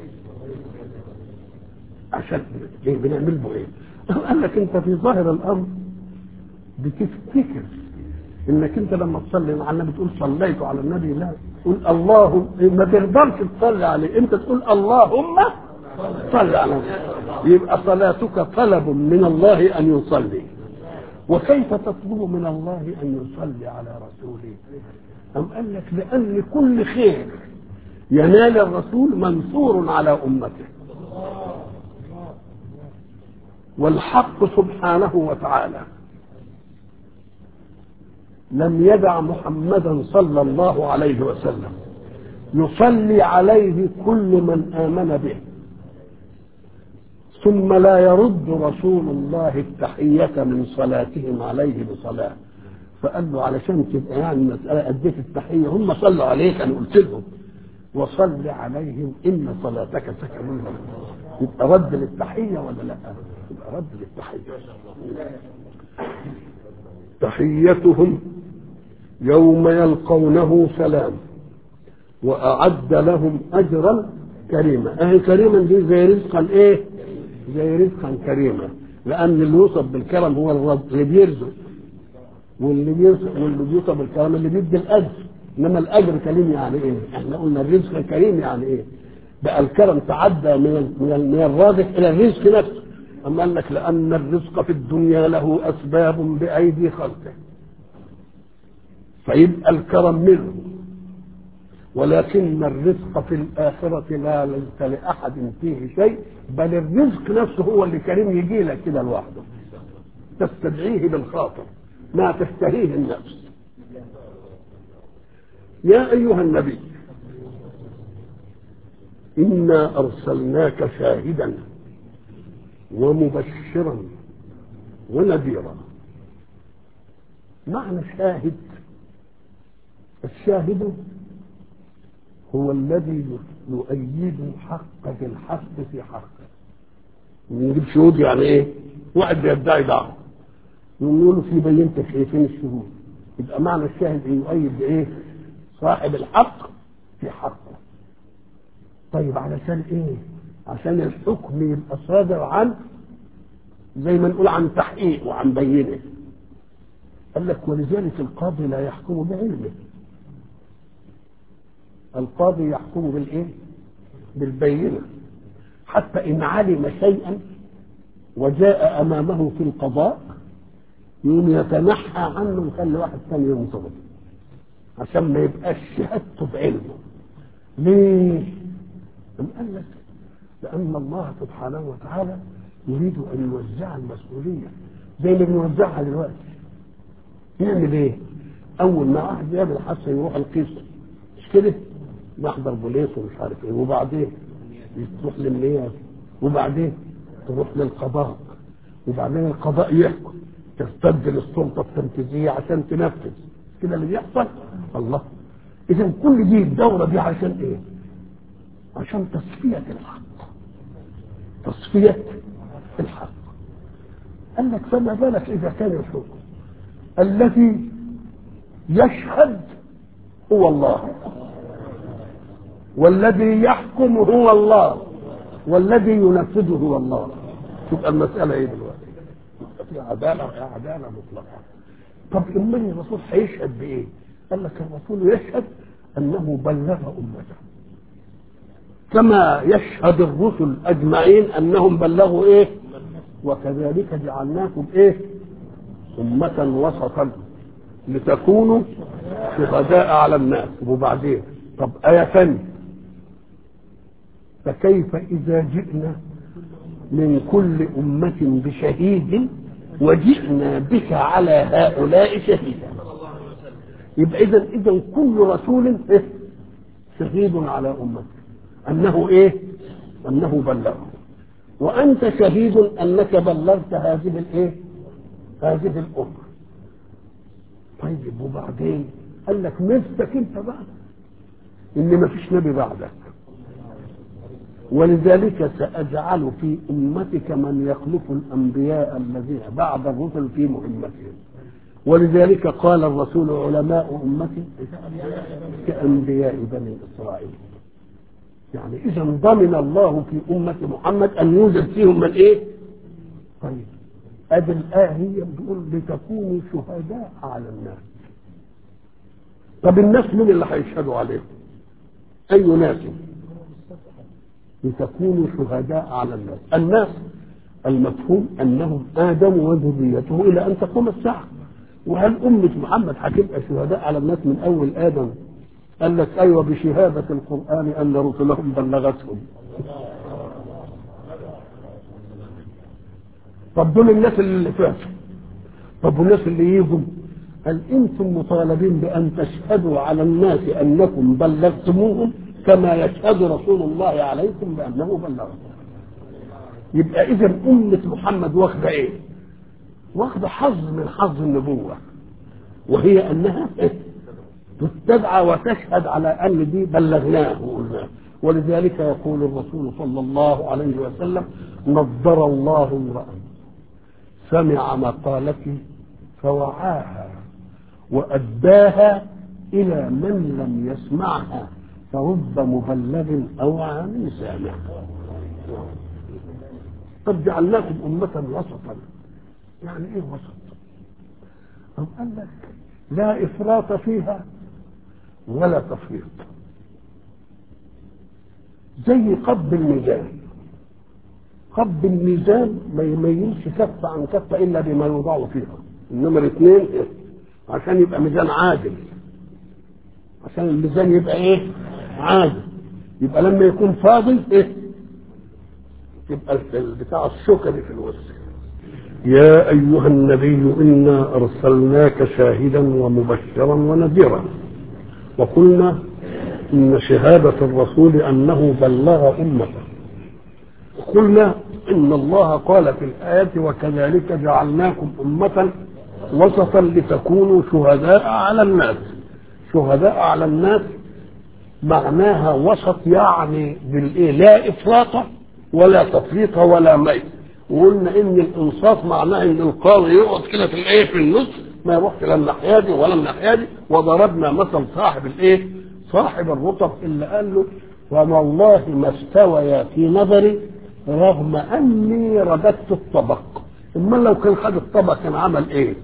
عشان ليه بنعمل له ايه؟ قال لك انت في ظاهر الامر بتفتكر انك انت لما تصلي على النبي تقول صليت على النبي لا تقول اللهم ما تقدرش تصلي عليه انت تقول اللهم صل على النبي يبقى صلاتك طلب من الله ان يصلي وكيف تطلب من الله ان يصلي على رسوله أم قال لك لأن كل خير ينال الرسول منصور على أمته والحق سبحانه وتعالى لم يدع محمدا صلى الله عليه وسلم يصلي عليه كل من آمن به ثم لا يرد رسول الله التحية من صلاتهم عليه بصلاة فقال له علشان تبقى يعني المسألة أديت التحية هم صلوا عليك أنا قلت لهم وصل عليهم إن صلاتك سكن لهم يبقى رد للتحية ولا لا؟ يبقى رد للتحية تحيتهم يوم يلقونه سلام وأعد لهم أجرا كريما أهي كريما دي زي رزقا إيه زي رزقا كريما لأن اللي يوصف بالكرم هو الرب اللي بيرزق واللي بيوصف واللي بيوصف بالكرم اللي بيدي الأجر إنما الأجر كريم يعني إيه؟ إحنا قلنا الرزق كريم يعني إيه؟ بقى الكرم تعدى من من من الرازق إلى الرزق نفسه أما قال لك لأن الرزق في الدنيا له أسباب بأيدي خلقه فيبقى الكرم منه ولكن الرزق في الآخرة لا ليس لأحد فيه شيء بل الرزق نفسه هو اللي كريم يجي لك كده لوحده تستدعيه بالخاطر ما تشتهيه النفس يا أيها النبي إنا أرسلناك شاهدا ومبشرا ونذيرا معنى شاهد الشاهد هو الذي يؤيد حق بالحق في حق نجيب شهود يعني ايه واحد بيدعي دعوه نقول له في بينتك ايه فين الشهود يبقى معنى الشاهد ان يؤيد بايه صاحب الحق في حقه طيب علشان ايه عشان الحكم يبقى صادر عن زي ما نقول عن تحقيق وعن بينه قال لك ولذلك القاضي لا يحكم بعلمه القاضي يحكم بالايه بالبينه حتى ان علم شيئا وجاء امامه في القضاء يقوم يتنحى عنه ويخلي واحد ثاني ينظر عشان ما يبقاش شهادته بعلمه ليه؟ أم قال لك لأن الله سبحانه وتعالى يريد أن يوزع المسؤولية زي ما بنوزعها دلوقتي يعمل إيه؟ أول ما واحد يعمل حادثة يروح القيس مش كده؟ يحضر بوليس ومش عارف إيه وبعدين تروح للنيابة وبعدين تروح للقضاء وبعدين القضاء يحكم تستبدل السلطة التنفيذية عشان تنفذ كده اللي بيحصل الله إذا كل دي الدورة دي عشان إيه؟ عشان تصفية الحق تصفية الحق قال لك فما بالك إذا كان الحكم الذي يشهد هو الله والذي يحكم هو الله والذي ينفذه هو الله تبقى المسألة إيه دلوقتي؟ في عدالة عدالة مطلقة طب امال الرسول هيشهد بايه؟ قال لك الرسول يشهد انه بلغ امته كما يشهد الرسل اجمعين انهم بلغوا ايه؟ وكذلك جعلناكم ايه؟ أمة وسطا لتكونوا شهداء على الناس وبعدين طب آية ثانية فكيف إذا جئنا من كل أمة بشهيد وجئنا بك على هؤلاء شهيدا يبقى اذا اذا كل رسول إيه؟ شهيد على امته انه ايه انه بلغه وانت شهيد انك بلغت هذه الايه هذه الامه طيب وبعدين قال لك نفسك انت بقى ان ما فيش نبي بعدك ولذلك سأجعل في أمتك من يخلف الأنبياء الذين بعد الرسل في مهمتهم ولذلك قال الرسول علماء أمتي كأنبياء بني إسرائيل يعني إذا ضمن الله في أمة محمد أن يوجد فيهم من إيه؟ طيب أدي الآية هي بتقول لتكونوا شهداء على الناس طب الناس مين اللي هيشهدوا عليهم؟ أي ناس؟ لتكونوا شهداء على الناس الناس المفهوم انهم ادم وذريته الى ان تقوم الساعه وهل امه محمد هتبقى شهداء على الناس من اول ادم قال لك ايوه بشهاده القران ان رسلهم بلغتهم طب دول الناس اللي فاتوا طب والناس اللي يجوا قال انتم مطالبين بان تشهدوا على الناس انكم بلغتموهم كما يشهد رسول الله عليكم بانه بلغكم يبقى اذا امه محمد واخده ايه واخده حظ من حظ النبوه وهي انها تتبع وتشهد على ان دي بلغناه وقلناه ولذلك يقول الرسول صلى الله عليه وسلم نضر الله امرأ سمع مقالتي فوعاها وأداها إلى من لم يسمعها فرب مبلغ او عام سامع قد جعلناكم أمة وسطا يعني ايه وسط أو قال لك لا إفراط فيها ولا تفريط زي قب الميزان قب الميزان ما يميزش كفة عن كفة إلا بما يوضع فيها النمر اثنين إيه؟ عشان يبقى ميزان عادل عشان الميزان يبقى ايه عادل يبقى لما يكون فاضي ايه يبقى بتاع السكري في الوسط يا أيها النبي إنا أرسلناك شاهدا ومبشرا ونذيرا وقلنا إن شهادة الرسول أنه بلغ أمته قلنا إن الله قال في الآية وكذلك جعلناكم أمة وسطا لتكونوا شهداء على الناس شهداء على الناس معناها وسط يعني بالإيه لا إفراط ولا تفريط ولا ميت وقلنا ان الانصاف معناه ان القاضي يقعد كده في الايه في النص ما يروحش لا الناحيه دي ولا الناحيه دي وضربنا مثل صاحب الايه صاحب الرطب اللي قال له وما والله ما استويا في نظري رغم اني رددت الطبق اما لو كان خد الطبق كان عمل ايه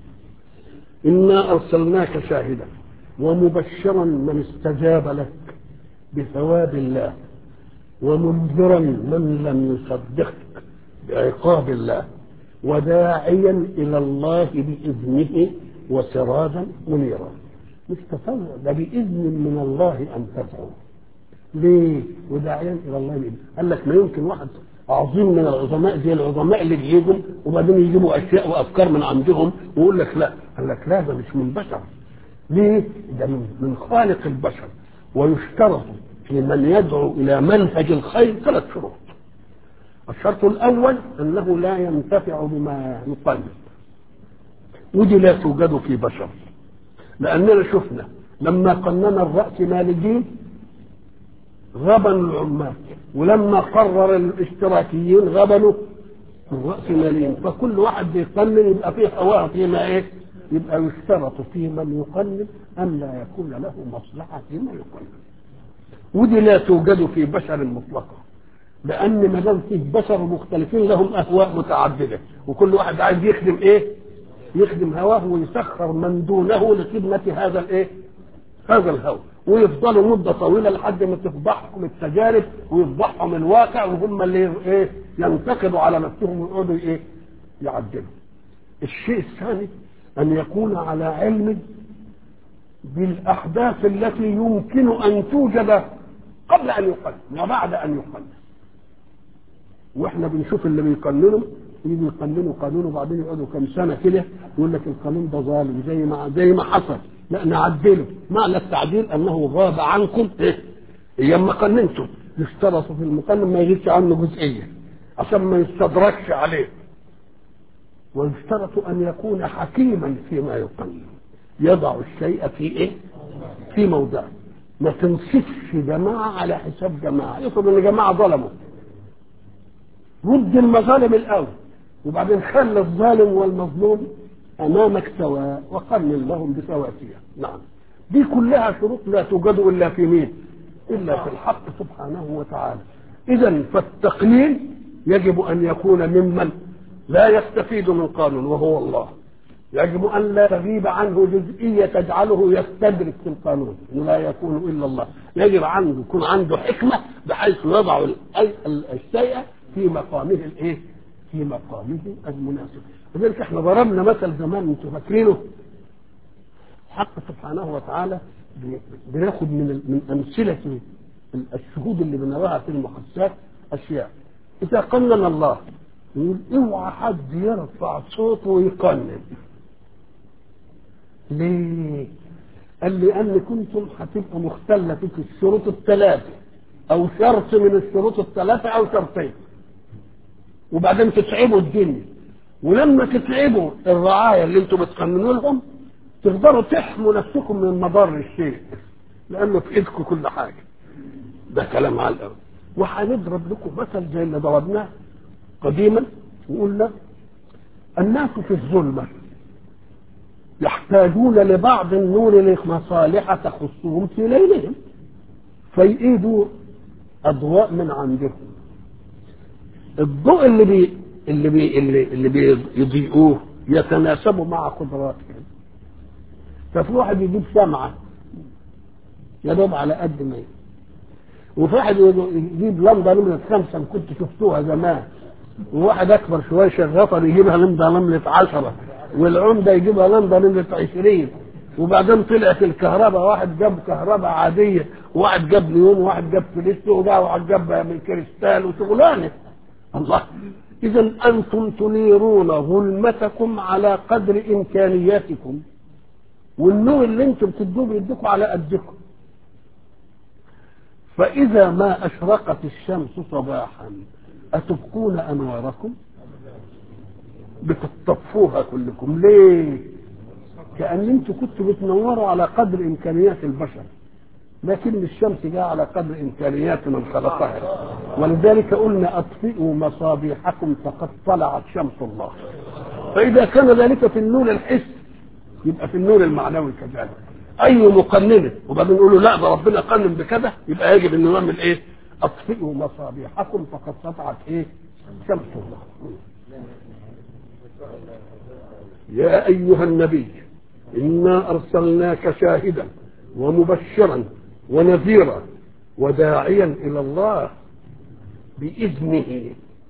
انا ارسلناك شاهدا ومبشرا من استجاب لك بثواب الله ومنذرا من لم يصدقك بعقاب الله وداعيا الى الله باذنه وسراجا منيرا مش تطوع ده باذن من الله ان تدعو ليه وداعيا الى الله بإذنه قال لك ما يمكن واحد عظيم من العظماء زي العظماء اللي بيجوا وبعدين يجيبوا اشياء وافكار من عندهم ويقول لك لا قال لك لا ده مش من بشر ليه ده من, من خالق البشر ويشترط في من يدعو الى منهج الخير ثلاث شروط الشرط الاول انه لا ينتفع بما يقلد ودي لا توجد في بشر لاننا شفنا لما قننا الراس ماليين غبنوا العمال ولما قرر الاشتراكيين غبنوا الراس ماليين فكل واحد بيقنن يبقى فيه هواه فيما ايه يبقى يشترط في من يقنن ان لا يكون له مصلحه فيما يقنن ودي لا توجد في بشر مطلقا لان ما دام فيه بشر مختلفين لهم اهواء متعدده وكل واحد عايز يخدم ايه يخدم هواه ويسخر من دونه لخدمه هذا الايه هذا الهوى ويفضلوا مده طويله لحد ما تفضحهم التجارب ويفضحهم الواقع وهم اللي ايه ينتقدوا على نفسهم ويقعدوا ايه يعدلوا الشيء الثاني ان يكون على علم بالاحداث التي يمكن ان توجد قبل ان يقنن وبعد ان يقنن واحنا بنشوف اللي بيقننوا يجوا يقننوا قانون وبعدين يقعدوا كم سنه كده يقول لك القانون ده ظالم زي ما زي ما حصل لا نعدله معنى التعديل انه غاب عنكم ايه ايام ما قننتم يشترط في المقنن ما يجيش عنه جزئيه عشان ما يستدركش عليه ويشترط ان يكون حكيما فيما يقنن يضع الشيء في ايه في موضعه ما تنصفش جماعه على حساب جماعه يفرض ان جماعه ظلموا رد المظالم الاول وبعدين خلي الظالم والمظلوم امامك سواء وقنن لهم بسواتيه نعم دي كلها شروط لا توجد الا في مين الا في الحق سبحانه وتعالى اذا فالتقنين يجب ان يكون ممن لا يستفيد من قانون وهو الله يجب ان لا تغيب عنه جزئيه تجعله يستدرك في القانون انه لا يكون الا الله يجب عنده يكون عنده حكمه بحيث يضع الشيء في مقامه الايه في مقامه المناسب لذلك احنا ضربنا مثل زمان انتم فاكرينه الحق سبحانه وتعالى بياخد من من امثله الشهود اللي بنراها في المحسات اشياء اذا قنن الله يقول اوعى حد يرفع صوته ويقنن ليه؟ قال لان كنتم هتبقى مختله فيك الشروط الثلاثه او شرط من الشروط الثلاثه او شرطين وبعدين تتعبوا الدنيا ولما تتعبوا الرعايه اللي انتم بتقننوا لهم تقدروا تحموا نفسكم من مضار الشيء لانه في ايدكم كل حاجه ده كلام على الارض وهنضرب لكم مثل زي اللي ضربناه قديما وقلنا الناس في الظلمه يحتاجون لبعض النور لمصالح تخصهم في ليلهم فيئيدوا اضواء من عندهم الضوء اللي بي اللي بي اللي, اللي بيضيئوه يتناسب مع قدراتهم ففي واحد يجيب شمعة يا دوب على قد ما وفي واحد يجيب لمبة نمرة خمسة إن كنت شفتوها زمان وواحد أكبر شوية شغفر يجيبها لمبة نمرة عشرة والعمدة يجيبها لمبة نمرة عشرين وبعدين طلعت الكهرباء واحد جاب كهرباء عادية وواحد جاب نيون وواحد جاب فليستو وبقى واحد جاب من كريستال وشغلانة الله إذا أنتم تنيرون ظلمتكم على قدر إمكانياتكم والنور اللي انتم بتدوه بيديكم على قدكم فإذا ما أشرقت الشمس صباحا أتبقون أنواركم بتطفوها كلكم ليه كأن انتم كنتوا بتنوروا على قدر إمكانيات البشر لكن الشمس جاء على قدر إمكانيات من خلقها ولذلك قلنا أطفئوا مصابيحكم فقد طلعت شمس الله فإذا كان ذلك في النور الحسي يبقى في النور المعنوي كذلك اي مقننه وبعدين نقول له لا ده ربنا قنن بكذا يبقى يجب ان نعمل ايه؟ اطفئوا مصابيحكم فقد سطعت ايه؟ شمس الله. يا ايها النبي انا ارسلناك شاهدا ومبشرا ونذيرا وداعيا الى الله باذنه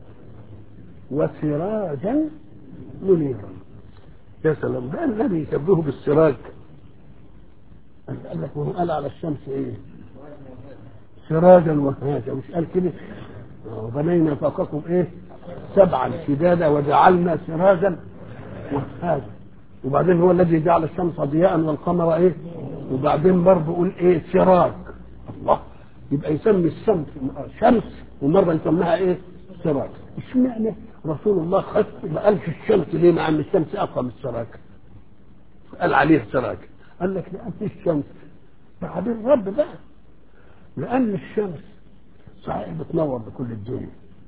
وسراجا منيرا يا سلام ده النبي يشبهه بالسراج قال لك وهو قال على الشمس ايه سراجا وهاجا مش قال كده وبنينا فوقكم ايه سبعا شدادا وجعلنا سراجا وهاجا وبعدين هو الذي جعل الشمس ضياء والقمر ايه وبعدين برضه يقول ايه سراج الله يبقى يسمي الشمس شمس ومره يسميها ايه سراج اشمعنى رسول الله خص ما قالش الشمس ليه مع ان الشمس اقوى من السراج قال عليه سراج قال لك لان الشمس تعبير رب بقى لان الشمس صحيح بتنور بكل الدنيا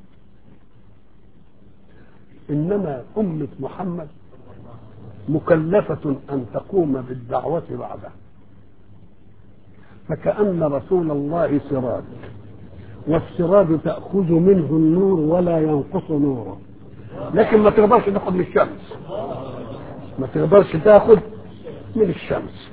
انما امه محمد مكلفه ان تقوم بالدعوه بعده فكأن رسول الله سراج والسراج تأخذ منه النور ولا ينقص نوره لكن ما تقدرش تاخذ من الشمس ما تقدرش تاخذ من الشمس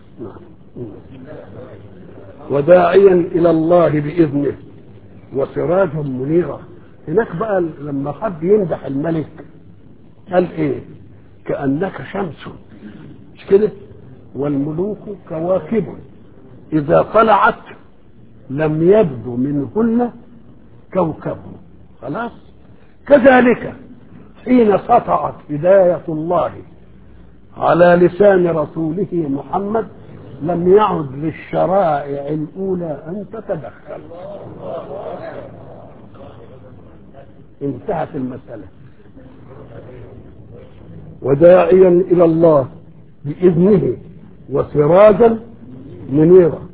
وداعيا الى الله باذنه وسراجا منيرا هناك بقى لما حب يمدح الملك قال ايه كانك شمس مش كده والملوك كواكب اذا طلعت لم يبدو منهن كوكب خلاص كذلك حين سطعت هداية الله على لسان رسوله محمد لم يعد للشرائع الأولى أن تتدخل انتهت المسألة وداعيا إلى الله بإذنه وسراجا منيرا